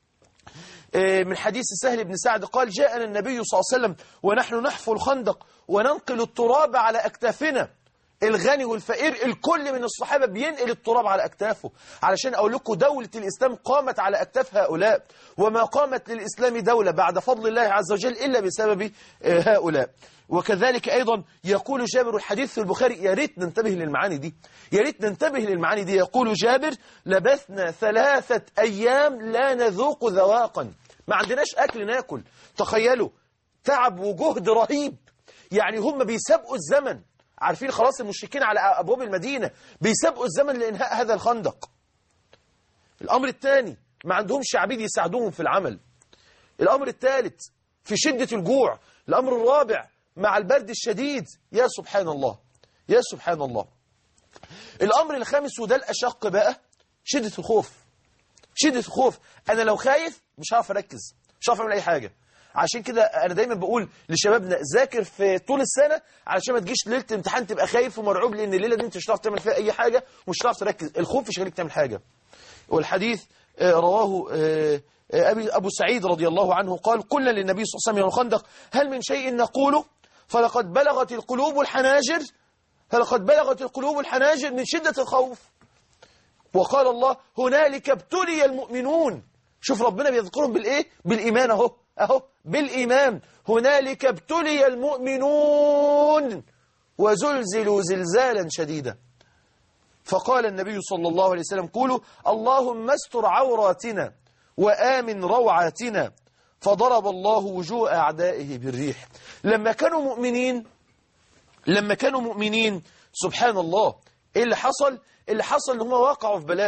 من حديث سهل بن سعد قال جاءنا النبي صلى الله عليه وسلم ونحن نحفر الخندق وننقل التراب على أكتافنا الغني والفقير الكل من الصحابة بينقل التراب على أكتافه علشان أقول لكم دولة الإسلام قامت على أكتاف هؤلاء وما قامت للإسلام دولة بعد فضل الله عز وجل إلا بسبب هؤلاء وكذلك أيضا يقول جابر الحديث في البخاري يا ريت ننتبه للمعاني دي يا ريت ننتبه للمعاني دي يقول جابر لبثنا ثلاثة أيام لا نذوق ذواقا ما عندناش أكل ناكل تخيلوا تعب وجهد رهيب يعني هم بيسابقوا الزمن عارفين خلاص المشركين على أبواب المدينة بيسابقوا الزمن لإنهاء هذا الخندق الأمر الثاني ما عندهمش عبيد يساعدوهم في العمل الأمر الثالث في شدة الجوع الأمر الرابع مع البرد الشديد يا سبحان الله يا سبحان الله الأمر الخامس وده الأشق بقى شدة الخوف شدة الخوف أنا لو خايف مش هعرف أركز مش هعرف أعمل أي حاجة عشان كده انا دايما بقول لشبابنا ذاكر في طول السنه علشان ما تجيش ليله الامتحان تبقى خايف ومرعوب لان الليله دي انت مش هتعرف تعمل فيها اي حاجه ومش هتعرف تركز الخوف مش هيخليك تعمل حاجه والحديث رواه ابي ابو سعيد رضي الله عنه قال قلنا للنبي صلى الله عليه وسلم يوم الخندق هل من شيء نقوله فلقد بلغت القلوب الحناجر فلقد بلغت القلوب الحناجر من شده الخوف وقال الله هنالك ابتلي المؤمنون شوف ربنا بيذكرهم بالايه بالايمان اهو اهو بالإيمان هنالك ابتلي المؤمنون وزلزلوا زلزالا شديدا فقال النبي صلى الله عليه وسلم قولوا اللهم استر عوراتنا وآمن روعاتنا فضرب الله وجوه أعدائه بالريح لما كانوا مؤمنين لما كانوا مؤمنين سبحان الله إيه اللي حصل اللي حصل ان هم وقعوا في بلاء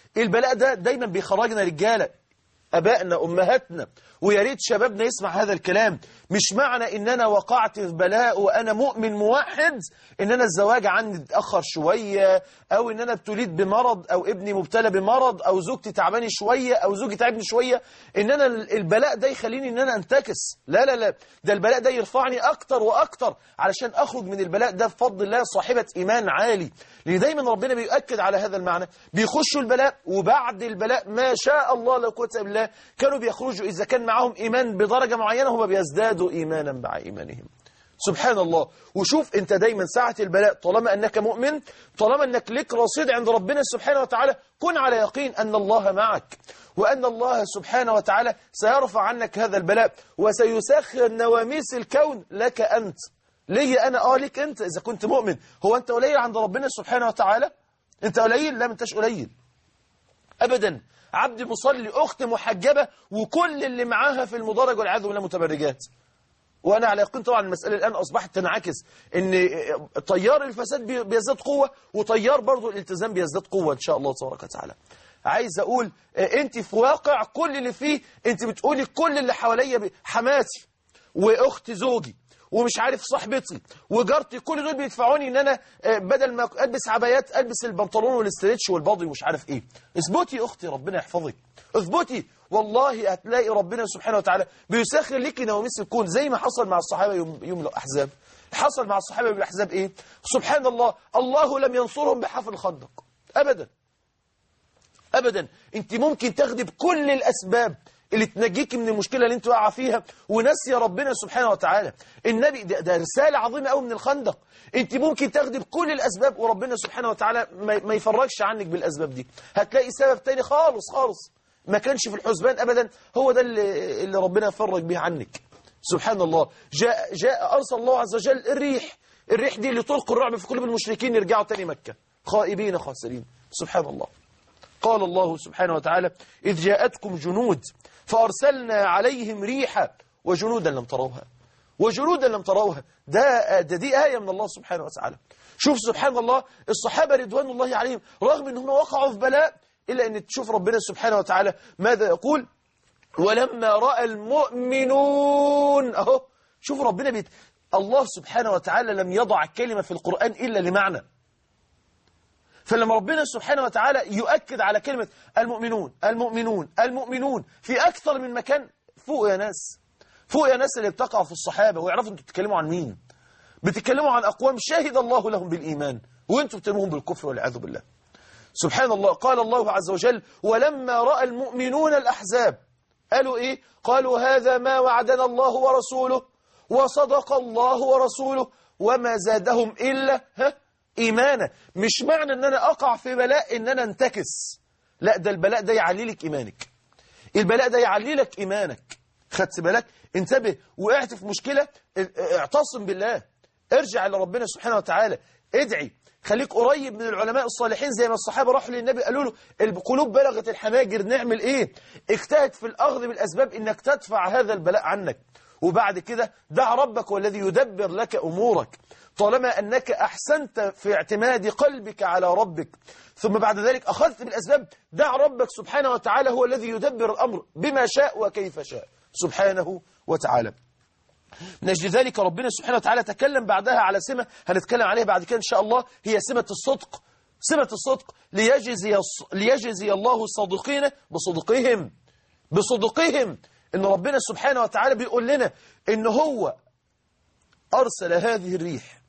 البلاء ده دايما بيخرجنا رجالة أبائنا أمهاتنا ويا ريت شبابنا يسمع هذا الكلام مش معنى إن أنا وقعت في بلاء وأنا مؤمن موحد إن أنا الزواج عندي اتأخر شوية أو إن أنا ابتليت بمرض أو ابني مبتلى بمرض أو زوجتي تعباني شوية أو زوجي تعبني شوية إن أنا البلاء ده يخليني إن أنا أنتكس لا لا لا ده البلاء ده يرفعني أكتر وأكتر علشان أخرج من البلاء ده بفضل الله صاحبة إيمان عالي لأن دايما ربنا بيؤكد على هذا المعنى بيخشوا البلاء وبعد البلاء ما شاء الله لا قوة إلا بالله كانوا بيخرجوا إذا كان معاهم إيمان بدرجة معينة هم بيزدادوا إيمانا مع إيمانهم سبحان الله وشوف انت دايما ساعة البلاء طالما أنك مؤمن طالما أنك لك رصيد عند ربنا سبحانه وتعالى كن على يقين أن الله معك وأن الله سبحانه وتعالى سيرفع عنك هذا البلاء وسيسخر نواميس الكون لك أنت ليه أنا آه لك أنت إذا كنت مؤمن هو أنت قليل عند ربنا سبحانه وتعالى أنت قليل لا ما أنتش قليل أبدا عبد مصلي أخت محجبة وكل اللي معاها في المدرج والعياذ بالله متبرجات وأنا على يقين طبعا المسألة الآن أصبحت تنعكس إن طيار الفساد بي- بيزداد قوة وطيار برضو الالتزام بيزداد قوة إن شاء الله تبارك وتعالى عايز أقول آه، أنت في واقع كل اللي فيه أنت بتقولي كل اللي حواليا ب- حماتي وأخت زوجي ومش عارف صاحبتي وجارتي كل دول بيدفعوني ان انا آه، بدل ما البس عبايات البس البنطلون والاسترتش والباضي ومش عارف ايه اثبتي يا اختي ربنا يحفظك اثبتي والله هتلاقي ربنا سبحانه وتعالى بيسخر لك نواميس الكون زي ما حصل مع الصحابه يوم يوم الاحزاب حصل مع الصحابه يوم الاحزاب ايه سبحان الله الله لم ينصرهم بحفر الخندق ابدا ابدا انت ممكن تاخدي بكل الاسباب اللي تنجيك من المشكله اللي انت واقعه فيها وناسيه ربنا سبحانه وتعالى النبي ده, ده رساله عظيمه قوي من الخندق انت ممكن تاخدي بكل الاسباب وربنا سبحانه وتعالى ما, ما يفرجش عنك بالاسباب دي هتلاقي سبب تاني خالص خالص ما كانش في الحسبان ابدا هو ده اللي, اللي ربنا فرج به عنك سبحان الله جاء جاء ارسل الله عز وجل الريح الريح دي اللي تلقي الرعب في قلوب المشركين يرجعوا تاني مكه خائبين خاسرين سبحان الله قال الله سبحانه وتعالى إذ جاءتكم جنود فأرسلنا عليهم ريحا وجنودا لم تروها وجنودا لم تروها ده, ده دي آية من الله سبحانه وتعالى شوف سبحان الله الصحابة رضوان الله عليهم رغم أنهم وقعوا في بلاء إلا أن تشوف ربنا سبحانه وتعالى ماذا يقول ولما رأى المؤمنون أهو شوف ربنا بيت الله سبحانه وتعالى لم يضع كلمة في القرآن إلا لمعنى فلما ربنا سبحانه وتعالى يؤكد على كلمة المؤمنون المؤمنون المؤمنون في أكثر من مكان فوق يا ناس فوق يا ناس اللي بتقعوا في الصحابة ويعرفوا انتوا بتتكلموا عن مين بتتكلموا عن أقوام شهد الله لهم بالإيمان وانتوا بترموهم بالكفر والعياذ بالله سبحان الله قال الله عز وجل ولما رأى المؤمنون الأحزاب قالوا إيه قالوا هذا ما وعدنا الله ورسوله وصدق الله ورسوله وما زادهم إلا ها إيمانا مش معنى أن أنا أقع في بلاء أن أنا انتكس لا ده البلاء ده يعلي لك إيمانك البلاء ده يعلي لك إيمانك خدت بالك انتبه وقعت في مشكلة اعتصم بالله ارجع لربنا سبحانه وتعالى ادعي خليك قريب من العلماء الصالحين زي ما الصحابة راحوا للنبي قالوا له القلوب بلغت الحناجر نعمل ايه اجتهد في الأخذ بالأسباب انك تدفع هذا البلاء عنك وبعد كده دع ربك والذي يدبر لك أمورك طالما أنك أحسنت في اعتماد قلبك على ربك ثم بعد ذلك أخذت بالأسباب دع ربك سبحانه وتعالى هو الذي يدبر الأمر بما شاء وكيف شاء سبحانه وتعالى من أجل ذلك ربنا سبحانه وتعالى تكلم بعدها على سمة هنتكلم عليها بعد كده إن شاء الله هي سمة الصدق سمة الصدق ليجزي, ليجزي الله الصادقين بصدقهم بصدقهم إن ربنا سبحانه وتعالى بيقول لنا إن هو أرسل هذه الريح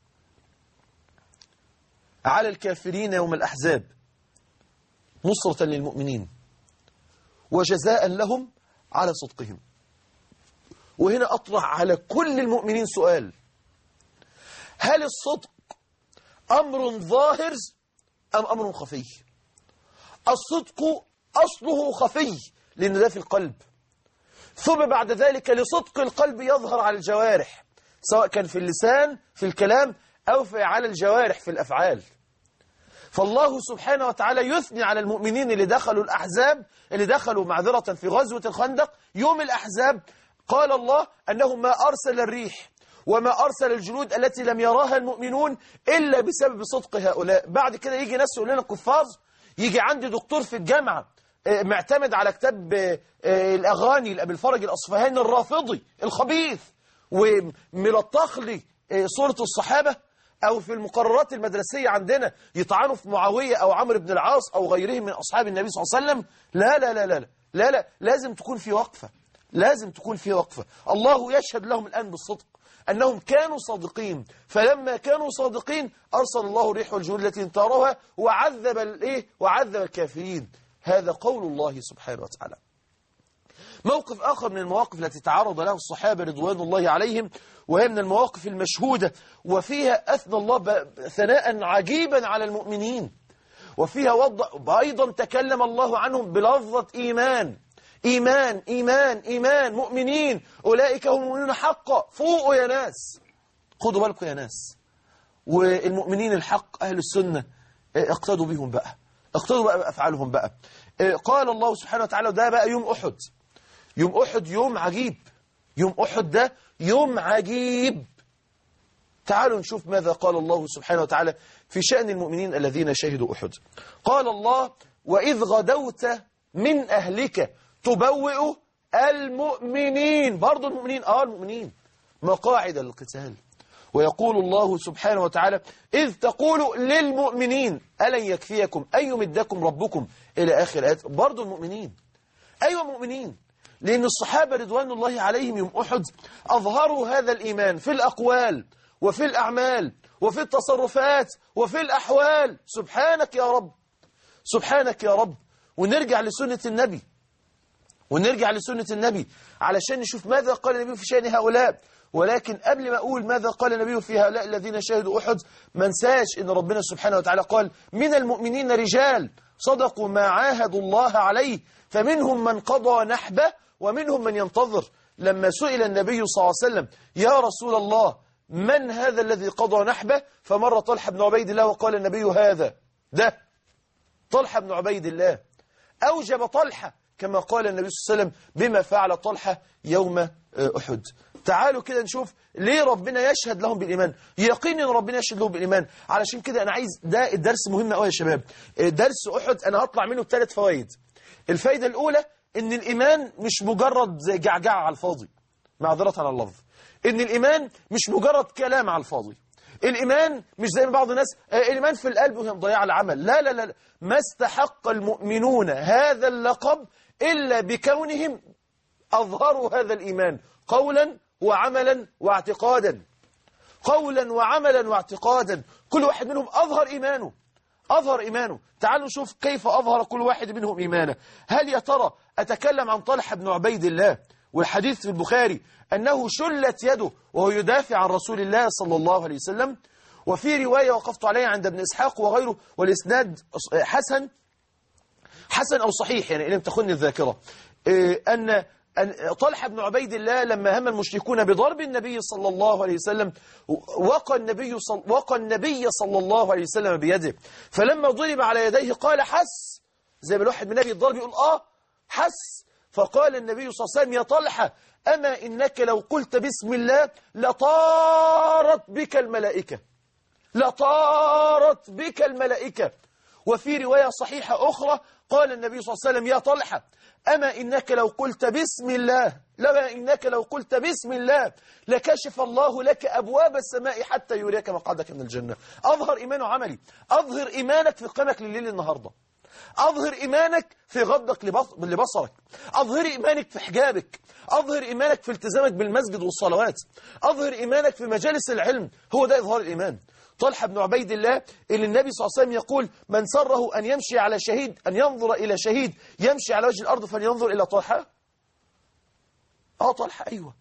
على الكافرين يوم الأحزاب نصرة للمؤمنين وجزاء لهم على صدقهم وهنا أطرح على كل المؤمنين سؤال هل الصدق أمر ظاهر أم أمر خفي الصدق أصله خفي لأن ده في القلب ثم بعد ذلك لصدق القلب يظهر على الجوارح سواء كان في اللسان في الكلام أو في على الجوارح في الأفعال فالله سبحانه وتعالى يثني على المؤمنين اللي دخلوا الأحزاب اللي دخلوا معذرة في غزوة الخندق يوم الأحزاب قال الله أنه ما أرسل الريح وما أرسل الجنود التي لم يراها المؤمنون إلا بسبب صدق هؤلاء بعد كده يجي ناس يقول لنا كفار يجي عندي دكتور في الجامعة آه، معتمد على كتاب آه، آه، الأغاني لأبي الفرج الأصفهاني الرافضي الخبيث وملطخ لي آه، صورة الصحابة أو في المقررات المدرسية عندنا يطعنوا في معاوية أو عمرو بن العاص أو غيرهم من أصحاب النبي صلى الله عليه وسلم لا لا لا لا لا لا, لا لازم تكون في وقفة لازم تكون في وقفة الله يشهد لهم الآن بالصدق أنهم كانوا صادقين فلما كانوا صادقين أرسل الله الريح والجنود التي انتاروها وعذب الإيه وعذب الكافرين هذا قول الله سبحانه وتعالى موقف آخر من المواقف التي تعرض له الصحابة رضوان الله عليهم وهي من المواقف المشهودة وفيها أثنى الله ب- ثناء عجيبا على المؤمنين وفيها وضع أيضا تكلم الله عنهم بلفظة إيمان إيمان إيمان إيمان مؤمنين أولئك هم المؤمنون حقا فوقوا يا ناس خدوا بالكم يا ناس والمؤمنين الحق أهل السنة اه، اقتدوا بهم بقى اقتدوا بقى بأفعالهم بقى اه، قال الله سبحانه وتعالى ده بقى يوم أحد يوم أحد يوم عجيب يوم أحد ده يوم عجيب تعالوا نشوف ماذا قال الله سبحانه وتعالى في شأن المؤمنين الذين شهدوا أحد قال الله وإذ غدوت من أهلك تبوئ المؤمنين برضو المؤمنين آه المؤمنين مقاعد للقتال ويقول الله سبحانه وتعالى إذ تقول للمؤمنين ألن يكفيكم أن يمدكم ربكم إلى آخر الآيات برضو المؤمنين أيوة مؤمنين لأن الصحابة رضوان الله عليهم يوم أحد أظهروا هذا الإيمان في الأقوال وفي الأعمال وفي التصرفات وفي الأحوال سبحانك يا رب سبحانك يا رب ونرجع لسنة النبي ونرجع لسنة النبي علشان نشوف ماذا قال النبي في شأن هؤلاء ولكن قبل ما أقول ماذا قال النبي في هؤلاء الذين شهدوا أحد ما انساش إن ربنا سبحانه وتعالى قال من المؤمنين رجال صدقوا ما عاهدوا الله عليه فمنهم من قضى نحبه ومنهم من ينتظر لما سئل النبي صلى الله عليه وسلم يا رسول الله من هذا الذي قضى نحبه فمر طلحة بن عبيد الله وقال النبي هذا ده طلحة بن عبيد الله أوجب طلحة كما قال النبي صلى الله عليه وسلم بما فعل طلحة يوم آه، أحد تعالوا كده نشوف ليه ربنا يشهد لهم بالإيمان يقين ان ربنا يشهد لهم بالإيمان علشان كده أنا عايز ده الدرس مهم قوي يا شباب آه، درس أحد أنا هطلع منه بثلاث فوائد الفايدة الأولى إن الإيمان مش مجرد جعجعة على الفاضي معذرة على اللفظ إن الإيمان مش مجرد كلام على الفاضي الإيمان مش زي ما بعض الناس آه، الإيمان في القلب وهي مضيعة العمل لا لا لا لا. ما استحق المؤمنون هذا اللقب إلا بكونهم أظهروا هذا الإيمان قولا وعملا واعتقادا قولا وعملا واعتقادا كل واحد منهم أظهر إيمانه أظهر إيمانه تعالوا نشوف كيف أظهر كل واحد منهم إيمانه هل يا ترى أتكلم عن طلحة بن عبيد الله والحديث في البخاري أنه شلت يده وهو يدافع عن رسول الله صلى الله عليه وسلم وفي رواية وقفت عليها عند ابن إسحاق وغيره والإسناد حسن حسن أو صحيح يعني إن لم تخن الذاكرة إيه، أن أن طلحة بن عبيد الله لما هم المشركون بضرب النبي صلى الله عليه وسلم وقى النبي صل وقى النبي صلى الله عليه وسلم بيده فلما ضرب على يديه قال حس زي ما الواحد من النبي الضرب يقول آه حس فقال النبي صلى الله عليه وسلم يا طلحة أما إنك لو قلت بسم الله لطارت بك الملائكة لطارت بك الملائكة وفي رواية صحيحة أخرى قال النبي صلى الله عليه وسلم يا طلحة أما إنك لو قلت بسم الله لما إنك لو قلت بسم الله لكشف الله لك أبواب السماء حتى يريك مقعدك من الجنة أظهر إيمان عملي أظهر إيمانك في قيامك لليل النهاردة أظهر إيمانك في غضك لبص- لبصرك أظهر إيمانك في حجابك أظهر إيمانك في التزامك بالمسجد والصلوات أظهر إيمانك في مجالس العلم هو ده إظهار الإيمان طلحة بن عبيد الله اللي النبي صلى الله عليه وسلم يقول من سره أن يمشي على شهيد أن ينظر إلى شهيد يمشي على وجه الأرض فلينظر إلى طلحة آه طلحة أيوة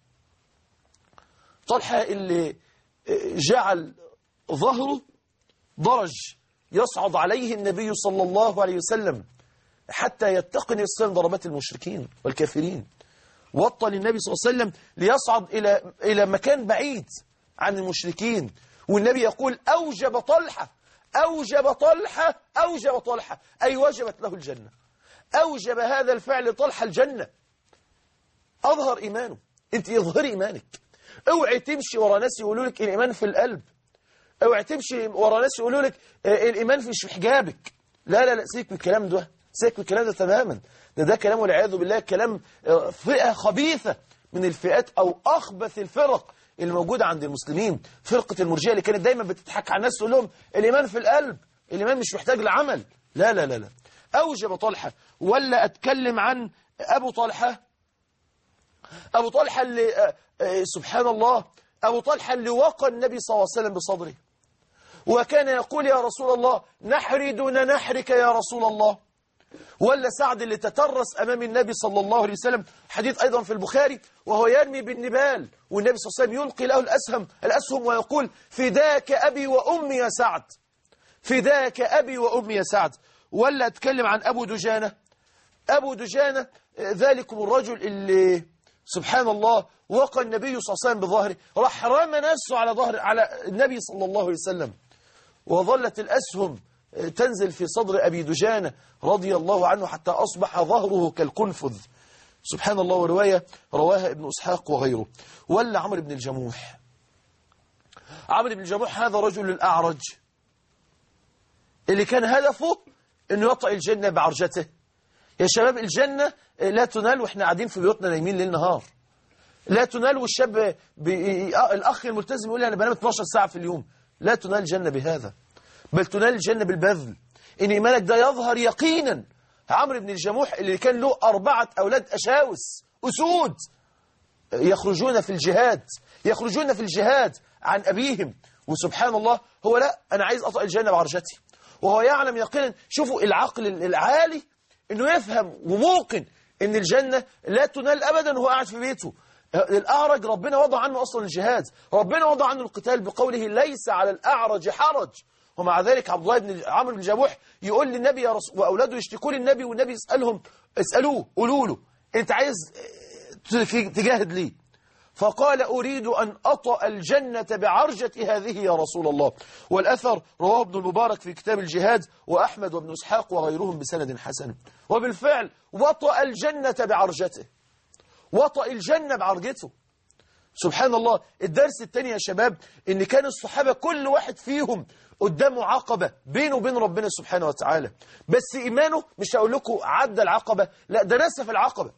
طلحة اللي جعل ظهره درج يصعد عليه النبي صلى الله عليه وسلم حتى يتقن الإسلام ضربات المشركين والكافرين وطن النبي صلى الله عليه وسلم ليصعد إلى إلى مكان بعيد عن المشركين والنبي يقول أوجب طلحة أوجب طلحة أوجب طلحة أي وجبت له الجنة أوجب هذا الفعل طلحة الجنة أظهر إيمانه أنت اظهري إيمانك اوعي تمشي ورا ناس يقولوا لك الإيمان في القلب اوعي تمشي ورا ناس يقولوا لك آه، الإيمان في في حجابك لا لا لا سيبك من الكلام ده سيبك من الكلام ده تماما ده ده كلام والعياذ بالله كلام آه، فئة خبيثة من الفئات أو أخبث الفرق اللي موجودة عند المسلمين فرقة المرجئة اللي كانت دايما بتضحك على الناس تقول لهم الإيمان في القلب الإيمان مش محتاج لعمل لا لا لا لا أوجب طلحة ولا أتكلم عن أبو طلحة أبو طلحة اللي آه، آه، سبحان الله أبو طلحة اللي وقى النبي صلى الله عليه وسلم بصدره وكان يقول يا رسول الله نحري دون نحرك يا رسول الله ولا سعد اللي تترس أمام النبي صلى الله عليه وسلم حديث أيضا في البخاري وهو يرمي بالنبال والنبي صلى الله عليه وسلم يلقي له الأسهم, الأسهم ويقول فداك أبي وأمي يا سعد فداك أبي وأمي يا سعد ولا أتكلم عن أبو دجانة أبو دجانة آه، ذلكم الرجل اللي سبحان الله وقى النبي صلى الله عليه وسلم بظهره راح رمى نفسه على ظهر على النبي صلى الله عليه وسلم وظلت الأسهم آه، تنزل في صدر أبي دجانة رضي الله عنه حتى أصبح ظهره كالقنفذ سبحان الله ورواية رواها ابن إسحاق وغيره ولا عمرو بن الجموح عمرو بن الجموح هذا رجل الأعرج اللي كان هدفه أنه يطأ الجنة بعرجته يا شباب الجنة لا تنال وإحنا قاعدين في بيوتنا نايمين ليل نهار لا تنال والشاب بي... آه، الأخ الملتزم يقول لي أنا بنام 12 ساعة في اليوم لا تنال الجنة بهذا بل تنال الجنة بالبذل إن إيمانك ده يظهر يقينا عمرو بن الجموح اللي كان له أربعة أولاد أشاوس أسود يخرجون في الجهاد يخرجون في الجهاد عن أبيهم وسبحان الله هو لا أنا عايز أطأ الجنة بعرجتي وهو يعلم يقينا شوفوا العقل العالي انه يفهم وموقن ان الجنة لا تنال ابدا وهو قاعد في بيته الاعرج ربنا وضع عنه اصلا الجهاد ربنا وضع عنه القتال بقوله ليس على الاعرج حرج ومع ذلك عبد الله بن عمرو بن جموح يقول للنبي يا رسول واولاده يشتكوا للنبي والنبي يسالهم اسالوه قولوا له انت عايز تجاهد ليه فقال أريد أن أطأ الجنة بعرجة هذه يا رسول الله والأثر رواه ابن المبارك في كتاب الجهاد وأحمد وابن إسحاق وغيرهم بسند حسن وبالفعل وطأ الجنة بعرجته وطأ الجنة بعرجته سبحان الله الدرس الثاني يا شباب ان كان الصحابة كل واحد فيهم قدامه عقبة بينه وبين ربنا سبحانه وتعالى بس إيمانه مش هقول لكم عدى العقبة لا ده نسف العقبة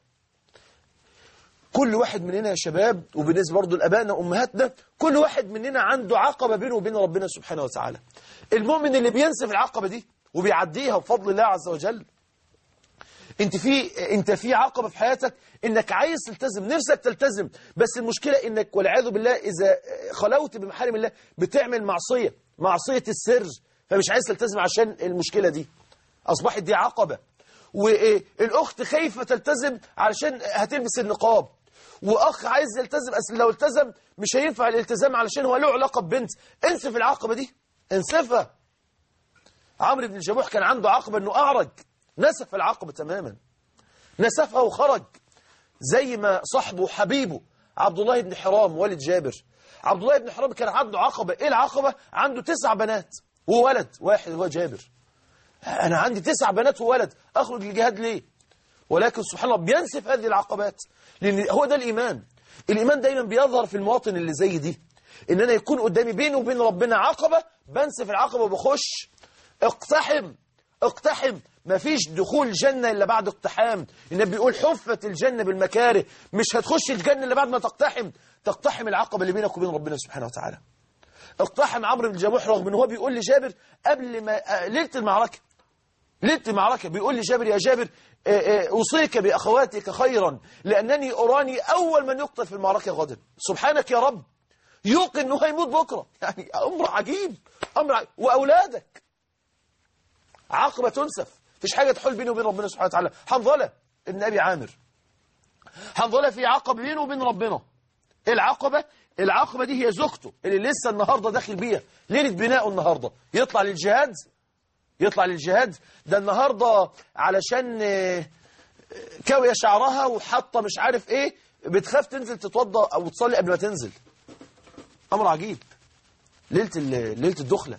كل واحد مننا يا شباب وبالنسبة برضه لأبائنا وأمهاتنا كل واحد مننا عنده عقبة بينه وبين ربنا سبحانه وتعالى المؤمن اللي بينسف العقبة دي وبيعديها بفضل الله عز وجل انت في انت في عقبة في حياتك انك عايز تلتزم نفسك تلتزم بس المشكلة انك والعياذ بالله اذا خلوت بمحارم الله بتعمل معصية معصية السر فمش عايز تلتزم عشان المشكلة دي اصبحت دي عقبة والاخت خايفة تلتزم علشان هتلبس النقاب واخ عايز يلتزم اصل لو التزم مش هينفع الالتزام علشان هو له علاقه ببنت انسف العقبه دي انسفها عمرو بن الجموح كان عنده عقبه انه اعرج نسف العقبه تماما نسفها وخرج زي ما صاحبه حبيبه عبد الله بن حرام والد جابر عبد الله بن حرام كان عنده عقبه ايه العقبه عنده تسع بنات وولد واحد هو جابر انا عندي تسع بنات وولد اخرج للجهاد ليه ولكن سبحان الله بينسف هذه العقبات لأن هو ده الإيمان الإيمان دايما بيظهر في المواطن اللي زي دي إن أنا يكون قدامي بيني وبين ربنا عقبة بنسف العقبة وبخش اقتحم اقتحم ما فيش دخول جنة إلا بعد اقتحام النبي بيقول حفت الجنة بالمكاره مش هتخش الجنة إلا بعد ما تقتحم تقتحم العقبة اللي بينك وبين ربنا سبحانه وتعالى اقتحم عمرو بن الجموح رغم ان هو بيقول لجابر قبل ما ليله المعركه ليله المعركه بيقول لجابر يا جابر أوصيك بأخواتك خيرا لأنني أراني أول من يقتل في المعركة غدا سبحانك يا رب يوقن أنه هيموت بكرة يعني أمر عجيب أمر عجيب. وأولادك عقبة تنسف فيش حاجة تحول بينه وبين ربنا سبحانه وتعالى حنظلة ابن أبي عامر حنظلة في عقبة بينه وبين ربنا العقبة العقبة دي هي زوجته اللي لسه النهاردة داخل بيها ليلة بناءه النهاردة يطلع للجهاد يطلع للجهاد ده النهاردة علشان كاوية شعرها وحاطة مش عارف ايه بتخاف تنزل تتوضى او تصلي قبل ما تنزل امر عجيب ليلة ليلة الدخلة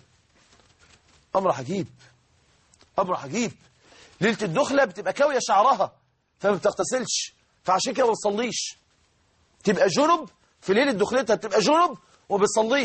امر عجيب امر عجيب ليلة الدخلة بتبقى كاوية شعرها فما بتغتسلش فعشان كده ما بتصليش تبقى جنب في ليلة دخلتها بتبقى جنب وما بتصليش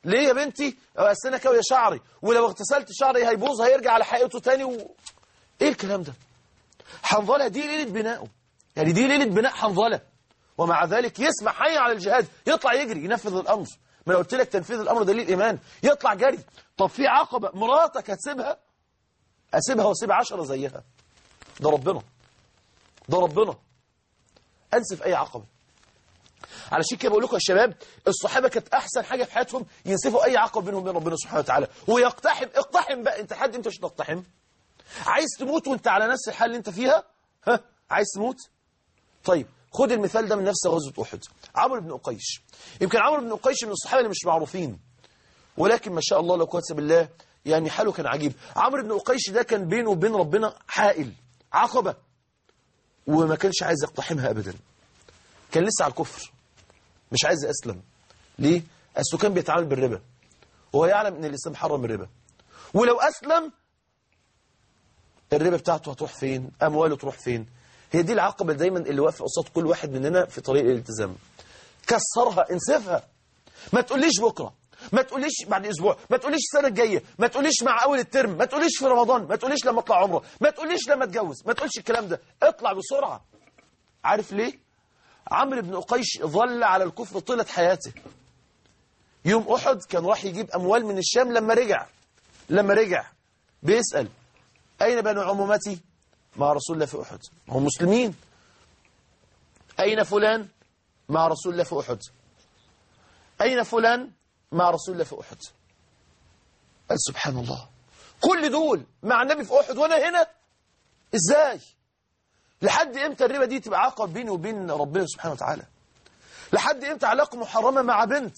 ليه يا بنتي اصل انا كوي شعري ولو اغتسلت شعري هيبوظ هيرجع على حقيقته تاني و... ايه الكلام ده حنظله دي ليله بنائه يعني دي ليله بناء حنظله ومع ذلك يسمع حي على الجهاد يطلع يجري ينفذ الامر ما انا قلت لك تنفيذ الامر دليل ايمان يطلع جري طب في عقبه مراتك هتسيبها اسيبها واسيب عشرة زيها ده ربنا ده ربنا انسف اي عقبه علشان كده بقول لكم يا شباب الصحابه كانت احسن حاجه في حياتهم ينسفوا اي عقبه بينهم وبين ربنا سبحانه وتعالى ويقتحم اقتحم بقى انت حد انت مش تقتحم عايز تموت وانت على نفس الحال اللي انت فيها ها عايز تموت طيب خد المثال ده من نفس غزوه احد عمرو بن قيش يمكن عمرو بن قيش من الصحابه اللي مش معروفين ولكن ما شاء الله لو قوه بالله يعني حاله كان عجيب عمرو بن قيش ده كان بينه وبين ربنا حائل عقبه وما كانش عايز يقتحمها ابدا كان لسه على الكفر مش عايز يسلم ليه اصله كان بيتعامل بالربا وهو يعلم ان الاسلام حرم الربا ولو اسلم الربا بتاعته هتروح فين امواله تروح فين هي دي العقبه دايما اللي واقفه قصاد كل واحد مننا في طريق الالتزام كسرها انسفها ما تقوليش بكره ما تقوليش بعد اسبوع ما تقوليش السنه الجايه ما تقوليش مع اول الترم ما تقوليش في رمضان ما تقوليش لما اطلع عمره ما تقوليش لما اتجوز ما تقولش الكلام ده اطلع بسرعه عارف ليه عمرو بن قيش ظل على الكفر طيله حياته يوم احد كان راح يجيب اموال من الشام لما رجع لما رجع بيسال اين بنو عمومتي مع رسول الله في احد هم مسلمين اين فلان مع رسول الله في احد اين فلان مع رسول الله في أحد قال سبحان الله كل دول مع النبي في أحد وأنا هنا إزاي لحد إمتى الربا دي تبقى عقب بيني وبين ربنا سبحانه وتعالى لحد إمتى علاقة محرمة مع بنت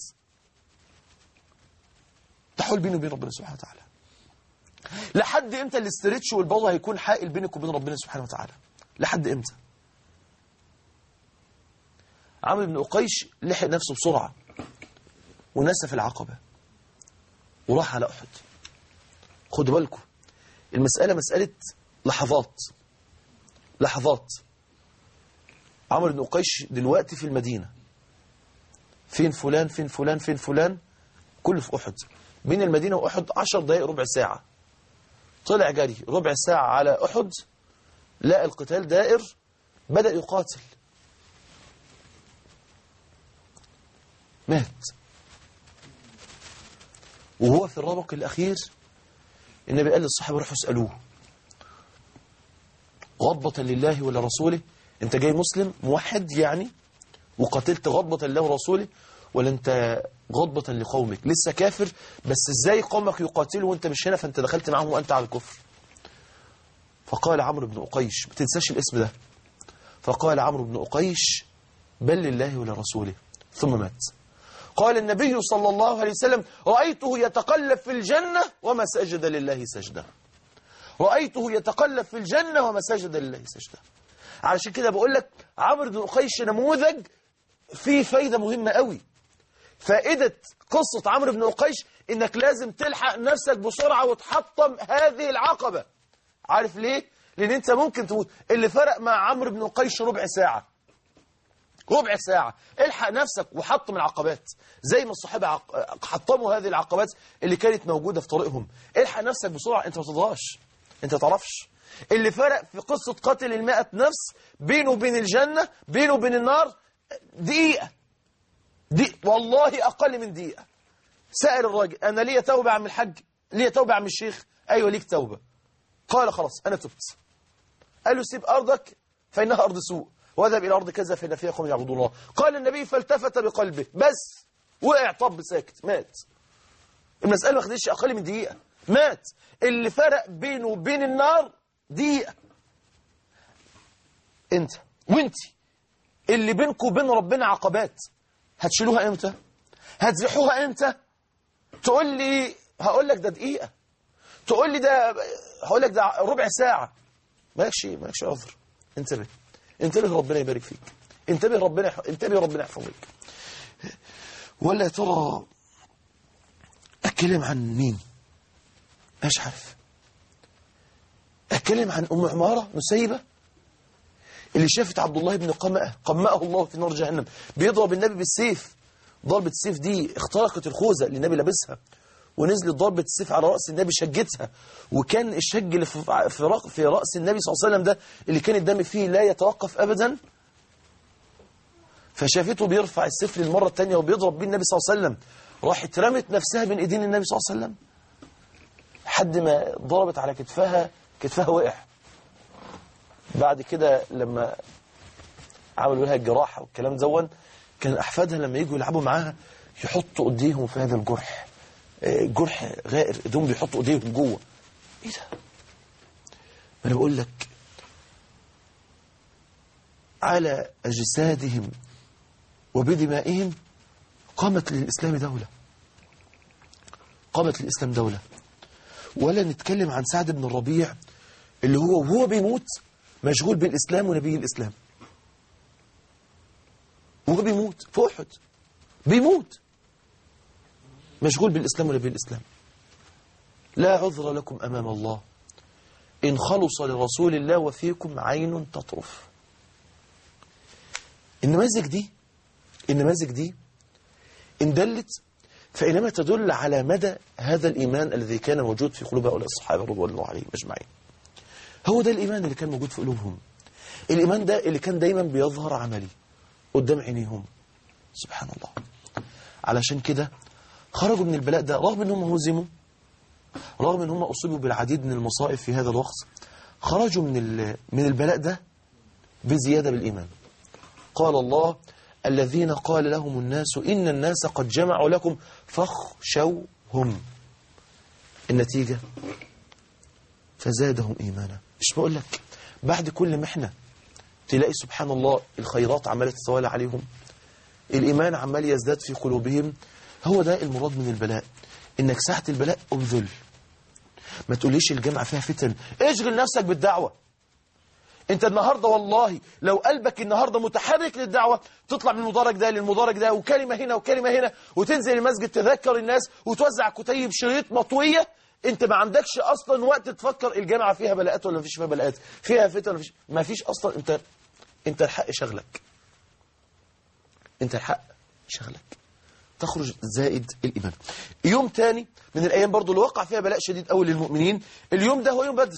تحول بيني وبين ربنا سبحانه وتعالى لحد إمتى الاسترتش والبوظة هيكون حائل بينك وبين ربنا سبحانه وتعالى لحد إمتى عمرو بن قيش لحق نفسه بسرعة ونسف العقبة وراح على أحد خدوا بالكم المسألة مسألة لحظات لحظات عمرو بن قيش دلوقتي في المدينة فين فلان فين فلان فين فلان كله في أحد بين المدينة وأحد عشر دقائق ربع ساعة طلع جري ربع ساعة على أحد لقى القتال دائر بدأ يقاتل مات وهو في الربق الأخير النبي قال للصحابة روحوا اسألوه غضبة لله ولرسوله انت جاي مسلم موحد يعني وقتلت غضبة لله ورسوله ولا انت غضبة لقومك لسه كافر بس ازاي قومك يقاتلوا وانت مش هنا فانت دخلت معاهم وانت على الكفر فقال عمرو بن أقيش ما تنساش الاسم ده فقال عمرو بن أقيش بل لله ولرسوله ثم مات قال النبي صلى الله عليه وسلم رأيته يتقلب في الجنة وما سجد لله سجدة رأيته يتقلب في الجنة وما سجد لله سجدة علشان كده بقول لك عمرو بن قيش نموذج فيه فايدة مهمة قوي فائدة قصة عمرو بن قيش انك لازم تلحق نفسك بسرعة وتحطم هذه العقبة عارف ليه؟ لان انت ممكن تموت اللي فرق مع عمرو بن قيش ربع ساعة ربع ساعة الحق نفسك وحطم العقبات زي ما الصحابة عق... حطموا هذه العقبات اللي كانت موجودة في طريقهم الحق نفسك بسرعة انت ما تضغطش انت تعرفش اللي فرق في قصة قتل المائة نفس بينه وبين الجنة بينه وبين النار دقيقة دي والله أقل من دقيقة سأل الراجل أنا ليه توبة عم الحج ليه توبة عم الشيخ أيوة ليك توبة قال خلاص أنا تبت قال له سيب أرضك فإنها أرض سوء واذهب إلى أرض كذا فإن فيها قوم يعبدون الله قال النبي فالتفت بقلبه بس وقع طب ساكت مات المسألة ما خدتش أقل من دقيقة مات اللي فرق بينه وبين النار دقيقة انت وانت اللي بينكم وبين ربنا عقبات هتشيلوها امتى هتزحوها امتى تقول لي هقول لك ده دقيقة تقول لي ده هقول لك ده ربع ساعة مالكش مالكش عذر انتبه انتبه ربنا يبارك فيك انتبه ربنا يح... انتبه ربنا يحفظك ولا يا ترى اتكلم عن مين مش عارف اتكلم عن ام عماره نسيبه اللي شافت عبد الله بن قمأة قمأه الله في نار جهنم بيضرب النبي بالسيف ضربة السيف دي اخترقت الخوذة اللي النبي لابسها ونزلت ضربة السيف على رأس النبي شجتها وكان الشج اللي في في رأ- في رأس النبي صلى الله عليه وسلم ده اللي كان الدم فيه لا يتوقف أبدا فشافته بيرفع السيف للمرة الثانية وبيضرب بيه النبي صلى الله عليه وسلم راحت رمت نفسها بين ايدين النبي صلى الله عليه وسلم لحد ما ضربت على كتفها كتفها وقع بعد كده لما عملوا لها الجراحة والكلام دون كان أحفادها لما يجوا يلعبوا معاها يحطوا ايديهم في هذا الجرح آه، جرح غائر ايديهم بيحطوا ايديهم جوه ايه ده ما انا بقول لك على اجسادهم وبدمائهم قامت للاسلام دوله قامت للاسلام دوله ولا نتكلم عن سعد بن الربيع اللي هو وهو بيموت مشغول بالاسلام ونبي الاسلام وهو بيموت في احد بيموت مشغول بالإسلام ونبي الإسلام لا عذر لكم أمام الله إن خلص لرسول الله وفيكم عين تطرف النماذج دي النماذج دي إن دلت فإنما تدل على مدى هذا الإيمان الذي كان موجود في قلوب هؤلاء الصحابة رضوان الله عليهم أجمعين هو ده الإيمان اللي كان موجود في قلوبهم الإيمان ده اللي كان دايما بيظهر عملي قدام عينيهم سبحان الله علشان كده خرجوا من البلاء ده رغم انهم هزموا رغم ان هم اصيبوا بالعديد من المصائب في هذا الوقت خرجوا من ال- من البلاء ده بزياده بالايمان قال الله الذين قال لهم الناس ان الناس قد جمعوا لكم فاخشوهم النتيجه فزادهم ايمانا مش بقول لك بعد كل محنه تلاقي سبحان الله الخيرات عماله تتوالى عليهم الإيمان عمال يزداد في قلوبهم هو ده المراد من البلاء إنك ساعة البلاء أبذل ما تقوليش الجامعة فيها فتن اشغل نفسك بالدعوة انت النهاردة والله لو قلبك النهاردة متحرك للدعوة تطلع من المدرج ده للمدرج ده وكلمة هنا وكلمة هنا وتنزل المسجد تذكر الناس وتوزع كتيب شريط مطوية انت ما عندكش اصلا وقت تفكر الجامعة فيها بلاءات ولا مفيش فيها بلاءات فيها فتن ولا مفيش ما فيش اصلا انت انت الحق شغلك انت الحق شغلك تخرج زائد الإيمان يوم تاني من الأيام برضو اللي وقع فيها بلاء شديد أول للمؤمنين اليوم ده هو يوم بدر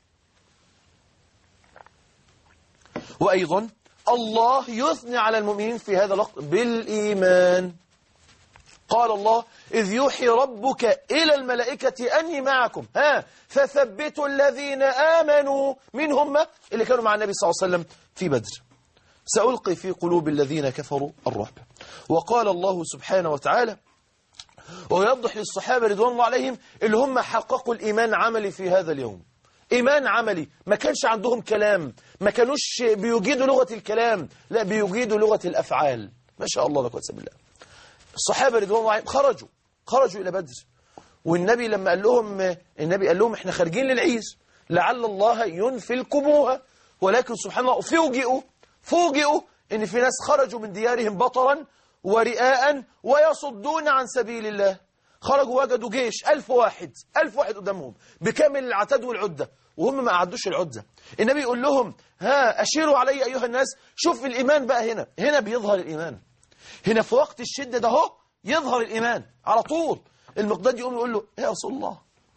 وأيضا الله يثني على المؤمنين في هذا الوقت بالإيمان قال الله إذ يوحي ربك إلى الملائكة أني معكم ها فثبتوا الذين آمنوا منهم اللي كانوا مع النبي صلى الله عليه وسلم في بدر سألقي في قلوب الذين كفروا الرعب وقال الله سبحانه وتعالى ويوضح للصحابة رضوان الله عليهم اللي هم حققوا الإيمان عملي في هذا اليوم إيمان عملي ما كانش عندهم كلام ما كانوش بيجيدوا لغة الكلام لا بيجيدوا لغة الأفعال ما شاء الله لا قوة إلا بالله الصحابة رضوان الله عليهم خرجوا خرجوا إلى بدر والنبي لما قال لهم النبي قال لهم احنا خارجين للعيد لعل الله ينفلكموها ولكن سبحان الله فوجئوا فوجئوا ان في ناس خرجوا من ديارهم بطرا ورئاء ويصدون عن سبيل الله خرجوا وجدوا جيش ألف واحد ألف واحد قدامهم بكامل العتاد والعدة وهم ما أعدوش العدة النبي يقول لهم ها أشيروا علي أيها الناس شوف الإيمان بقى هنا هنا بيظهر الإيمان هنا في وقت الشدة ده هو يظهر الإيمان على طول المقداد يقوم يقول له يا رسول الله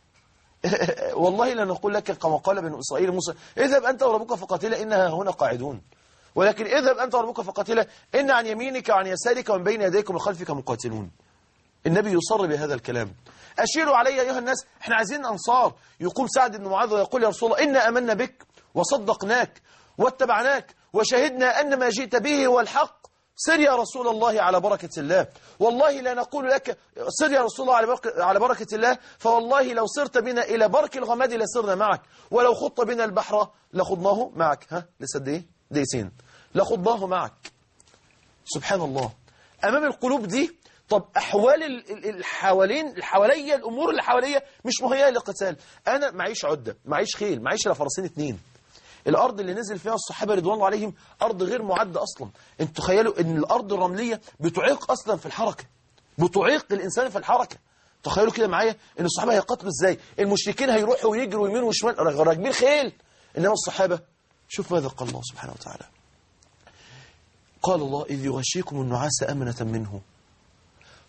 والله لا نقول لك كما قال بنو إسرائيل موسى اذهب أنت وربك فقاتلا إنها هنا قاعدون ولكن اذهب أنت وربك فقاتلا إن عن يمينك وعن يسارك ومن بين يديك ومن خلفك مقاتلون النبي يصر بهذا الكلام أشيروا علي أيها الناس احنا عايزين أنصار يقوم سعد بن معاذ ويقول يا رسول الله إنا أمنا بك وصدقناك واتبعناك وشهدنا أن ما جئت به هو الحق سر يا رسول الله على بركة الله والله لا نقول لك سر يا رسول الله على بركة, على بركة الله فوالله لو صرت بنا إلى برك الغماد لسرنا معك ولو خط بنا البحر لخضناه معك ها لسه قد ايه دقيقتين لخضناه معك سبحان الله أمام القلوب دي طب أحوال ال- ال- الحوالين الحوالية الأمور اللي حواليا مش مهيئة للقتال أنا معيش عدة معيش خيل معيش إلا فرسين اتنين الأرض اللي نزل فيها الصحابة رضوان الله عليهم أرض غير معدة أصلا انتوا تخيلوا أن الأرض الرملية بتعيق أصلا في الحركة بتعيق الإنسان في الحركة تخيلوا كده معايا أن الصحابة هيقاتلوا إزاي المشركين هيروحوا ويجروا يمين وشمال راكبين خيل إنما الصحابة شوف ماذا قال الله سبحانه وتعالى قال الله إذ يغشيكم النعاس أمنة منه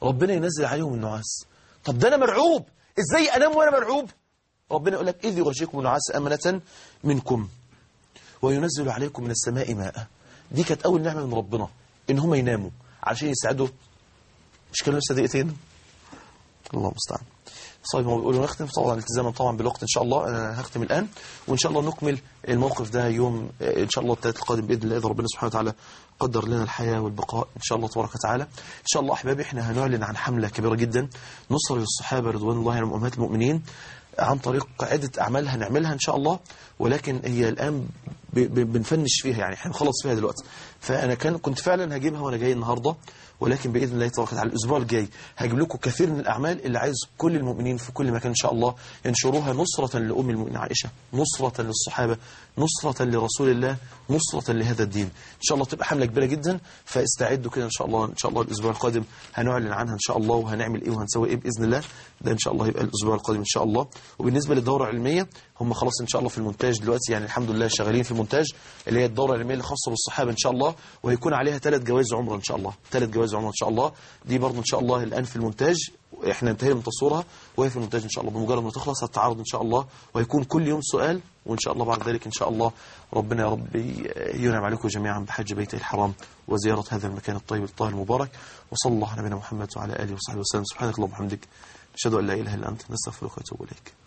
ربنا ينزل عليهم النعاس طب ده انا مرعوب ازاي انام وانا مرعوب ربنا يقول لك اذ يغشيكم النعاس امنه منكم وينزل عليكم من السماء ماء دي كانت اول نعمه من ربنا ان هم يناموا علشان يساعدوا مش كانوا لسه دقيقتين الله المستعان صايم هو بيقولوا نختم طبعا التزاما طبعا بالوقت ان شاء الله انا هختم الان وان شاء الله نكمل الموقف ده يوم آه، ان شاء الله الثلاث القادم باذن الله اذا ربنا سبحانه وتعالى قدر لنا الحياه والبقاء ان شاء الله تبارك وتعالى ان شاء الله احبابي احنا هنعلن عن حمله كبيره جدا نصره للصحابه رضوان الله عليهم امهات المؤمنين عن طريق عدة أعمال هنعملها إن شاء الله ولكن هي الآن ب- ب- بنفنش فيها يعني احنا هنخلص فيها دلوقتي فأنا كان كنت فعلا هجيبها وأنا جاي النهاردة ولكن بإذن الله تبارك وتعالى الأسبوع الجاي هجيب لكم كثير من الأعمال اللي عايز كل المؤمنين في كل مكان إن شاء الله ينشروها نصرة لأم المؤمنين عائشة نصرة للصحابة نصرة لرسول الله نصرة لهذا الدين إن شاء الله تبقى حملة كبيرة جدا فاستعدوا كده إن شاء الله إن شاء الله الأسبوع القادم هنعلن عنها إن شاء الله وهنعمل إيه وهنسوي إيه بإذن الله ده إن شاء الله يبقى الأسبوع القادم إن شاء الله وبالنسبة للدورة العلمية هم خلاص إن شاء الله في المونتاج دلوقتي يعني الحمد لله شغالين في المونتاج اللي هي الدورة العلمية اللي خاصة بالصحابة إن شاء الله وهيكون عليها ثلاث جوائز عمرة إن شاء الله ثلاث جوائز عمرة إن شاء الله دي برضه إن شاء الله الآن في المونتاج احنا انتهينا من تصويرها وهي في المونتاج ان شاء الله بمجرد ما تخلص هتتعرض ان شاء الله وهيكون كل يوم سؤال وان شاء الله بعد ذلك ان شاء الله ربنا يا رب ينعم عليكم جميعا بحج بيته الحرام وزياره هذا المكان الطيب الطاهر المبارك وصلى الله على نبينا محمد وعلى اله وصحبه وسلم سبحانك اللهم وبحمدك اشهد ان لا اله الا انت نستغفرك ونتوب اليك